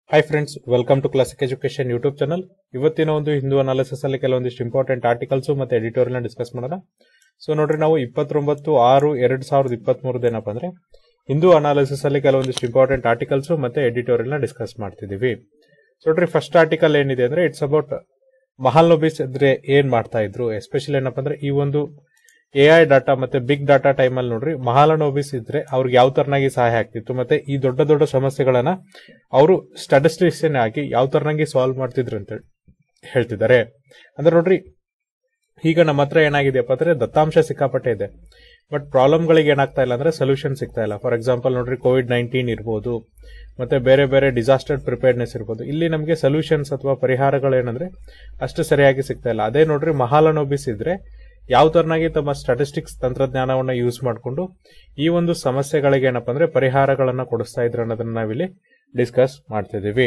hi friends welcome to classic education YouTube channel ಇವತ್ತಿನ ಒಂದು Hindu analysis ಅಲ್ಲಿ ಕೆಲವೊಂದಿಷ್ಟು ಇಂಪಾರ್ಟೆಂಟ್ ಆರ್ಟಿಕಲ್ಸ್ ಮತ್ತೆ ಎಡಿಟೋರಿಯಲ್ ಡಿಸ್ಕಸ್ ಮಾಡೋಣ ಸೊ ನೋಡ್ರಿ ನಾವು ಇಪ್ಪತ್ತೊಂಬತ್ತು ಆರು ಎರಡ್ ಸಾವಿರದ ಇಪ್ಪತ್ತ್ ಏನಪ್ಪಾ ಅಂದ್ರೆ ಹಿಂದೂ ಅನಾಲಿಸಿಸ್ ಅಲ್ಲಿ ಕೆಲವೊಂದಿಷ್ಟು ಇಂಪಾರ್ಟೆಂಟ್ ಆರ್ಟಿಕಲ್ಸ್ ಮತ್ತೆ ಎಡಿಟೋರಿಯಲ್ ನ ಡಿಸ್ಕಸ್ ಮಾಡ್ತಿದೀವಿ ಸೊ ನೋಡ್ರಿ ಫಸ್ಟ್ ಆರ್ಟಿಕಲ್ ಏನಿದೆ ಅಂದ್ರೆ ಇಟ್ಸ್ ಅಬೌಟ್ ಮಹಾಲ್ನೋಬಿಸ್ ಇದ್ರೆ ಏನ್ ಮಾಡ್ತಾ ಇದ್ರು ಎಸ್ಪೆಷಲಿ ಏನಪ್ಪಾ ಅಂದ್ರೆ ಈ ಒಂದು ಎ ಐ ಡಾಟಾ ಮತ್ತೆ ಬಿಗ್ ಡಾಟಾ ಟೈಮ್ ಅಲ್ಲಿ ನೋಡ್ರಿ ಮಹಾಲನೋಬಿಸ್ ಇದ್ರೆ ಅವ್ರಿಗೆ ಯಾವ ತರನಾಗಿ ಸಹಾಯ ಆಗ್ತಿತ್ತು ಮತ್ತೆ ಈ ದೊಡ್ಡ ದೊಡ್ಡ ಸಮಸ್ಯೆಗಳನ್ನ ಅವರು ಸ್ಟಾಟಿಸ್ಟಿಕ್ಸ್ ಆಗಿ ಯಾವ ತರನಾಗಿ ಸಾಲ್ವ್ ಮಾಡ್ತಿದ್ರು ಅಂತ ಹೇಳ್ತಿದ್ದಾರೆ ಅಂದ್ರೆ ನೋಡ್ರಿ ಈಗ ನಮ್ಮ ಹತ್ರ ಏನಾಗಿದೆಯಪ್ಪ ಅಂದ್ರೆ ದತ್ತಾಂಶ ಸಿಕ್ಕಾಪಟ್ಟೆ ಇದೆ ಬಟ್ ಪ್ರಾಬ್ಲಮ್ಗಳಿಗೆ ಏನಾಗ್ತಾ ಇಲ್ಲ ಅಂದ್ರೆ ಸೊಲ್ಯೂಷನ್ ಸಿಗ್ತಾ ಇಲ್ಲ ಫಾರ್ ಎಕ್ಸಾಂಪಲ್ ನೋಡ್ರಿ ಕೋವಿಡ್ ನೈನ್ಟೀನ್ ಇರ್ಬೋದು ಮತ್ತೆ ಬೇರೆ ಬೇರೆ ಡಿಸಾಸ್ಟರ್ ಪ್ರಿಪೇರ್ನೆಸ್ ಇರ್ಬೋದು ಇಲ್ಲಿ ನಮಗೆ ಸೊಲ್ಯೂಷನ್ಸ್ ಅಥವಾ ಪರಿಹಾರಗಳು ಏನಂದ್ರೆ ಅಷ್ಟು ಸರಿಯಾಗಿ ಸಿಗ್ತಾ ಇಲ್ಲ ಅದೇ ನೋಡ್ರಿ ಮಹಾಲನೋಬಿಸ್ ಇದ್ರೆ ಯಾವ ತರನಾಗಿ ತಮ್ಮ ಸ್ಟಾಟಿಸ್ಟಿಕ್ಸ್ ತಂತ್ರಜ್ಞಾನವನ್ನ ಯೂಸ್ ಮಾಡಿಕೊಂಡು ಈ ಒಂದು ಸಮಸ್ಯೆಗಳಿಗೆ ಏನಪ್ಪಾ ಅಂದ್ರೆ ಪರಿಹಾರಗಳನ್ನ ಕೊಡಿಸ್ತಾ ಇದ್ರು ಅನ್ನೋದನ್ನ ನಾವಿಲ್ಲಿ ಡಿಸ್ಕಸ್ ಮಾಡ್ತಿದೀವಿ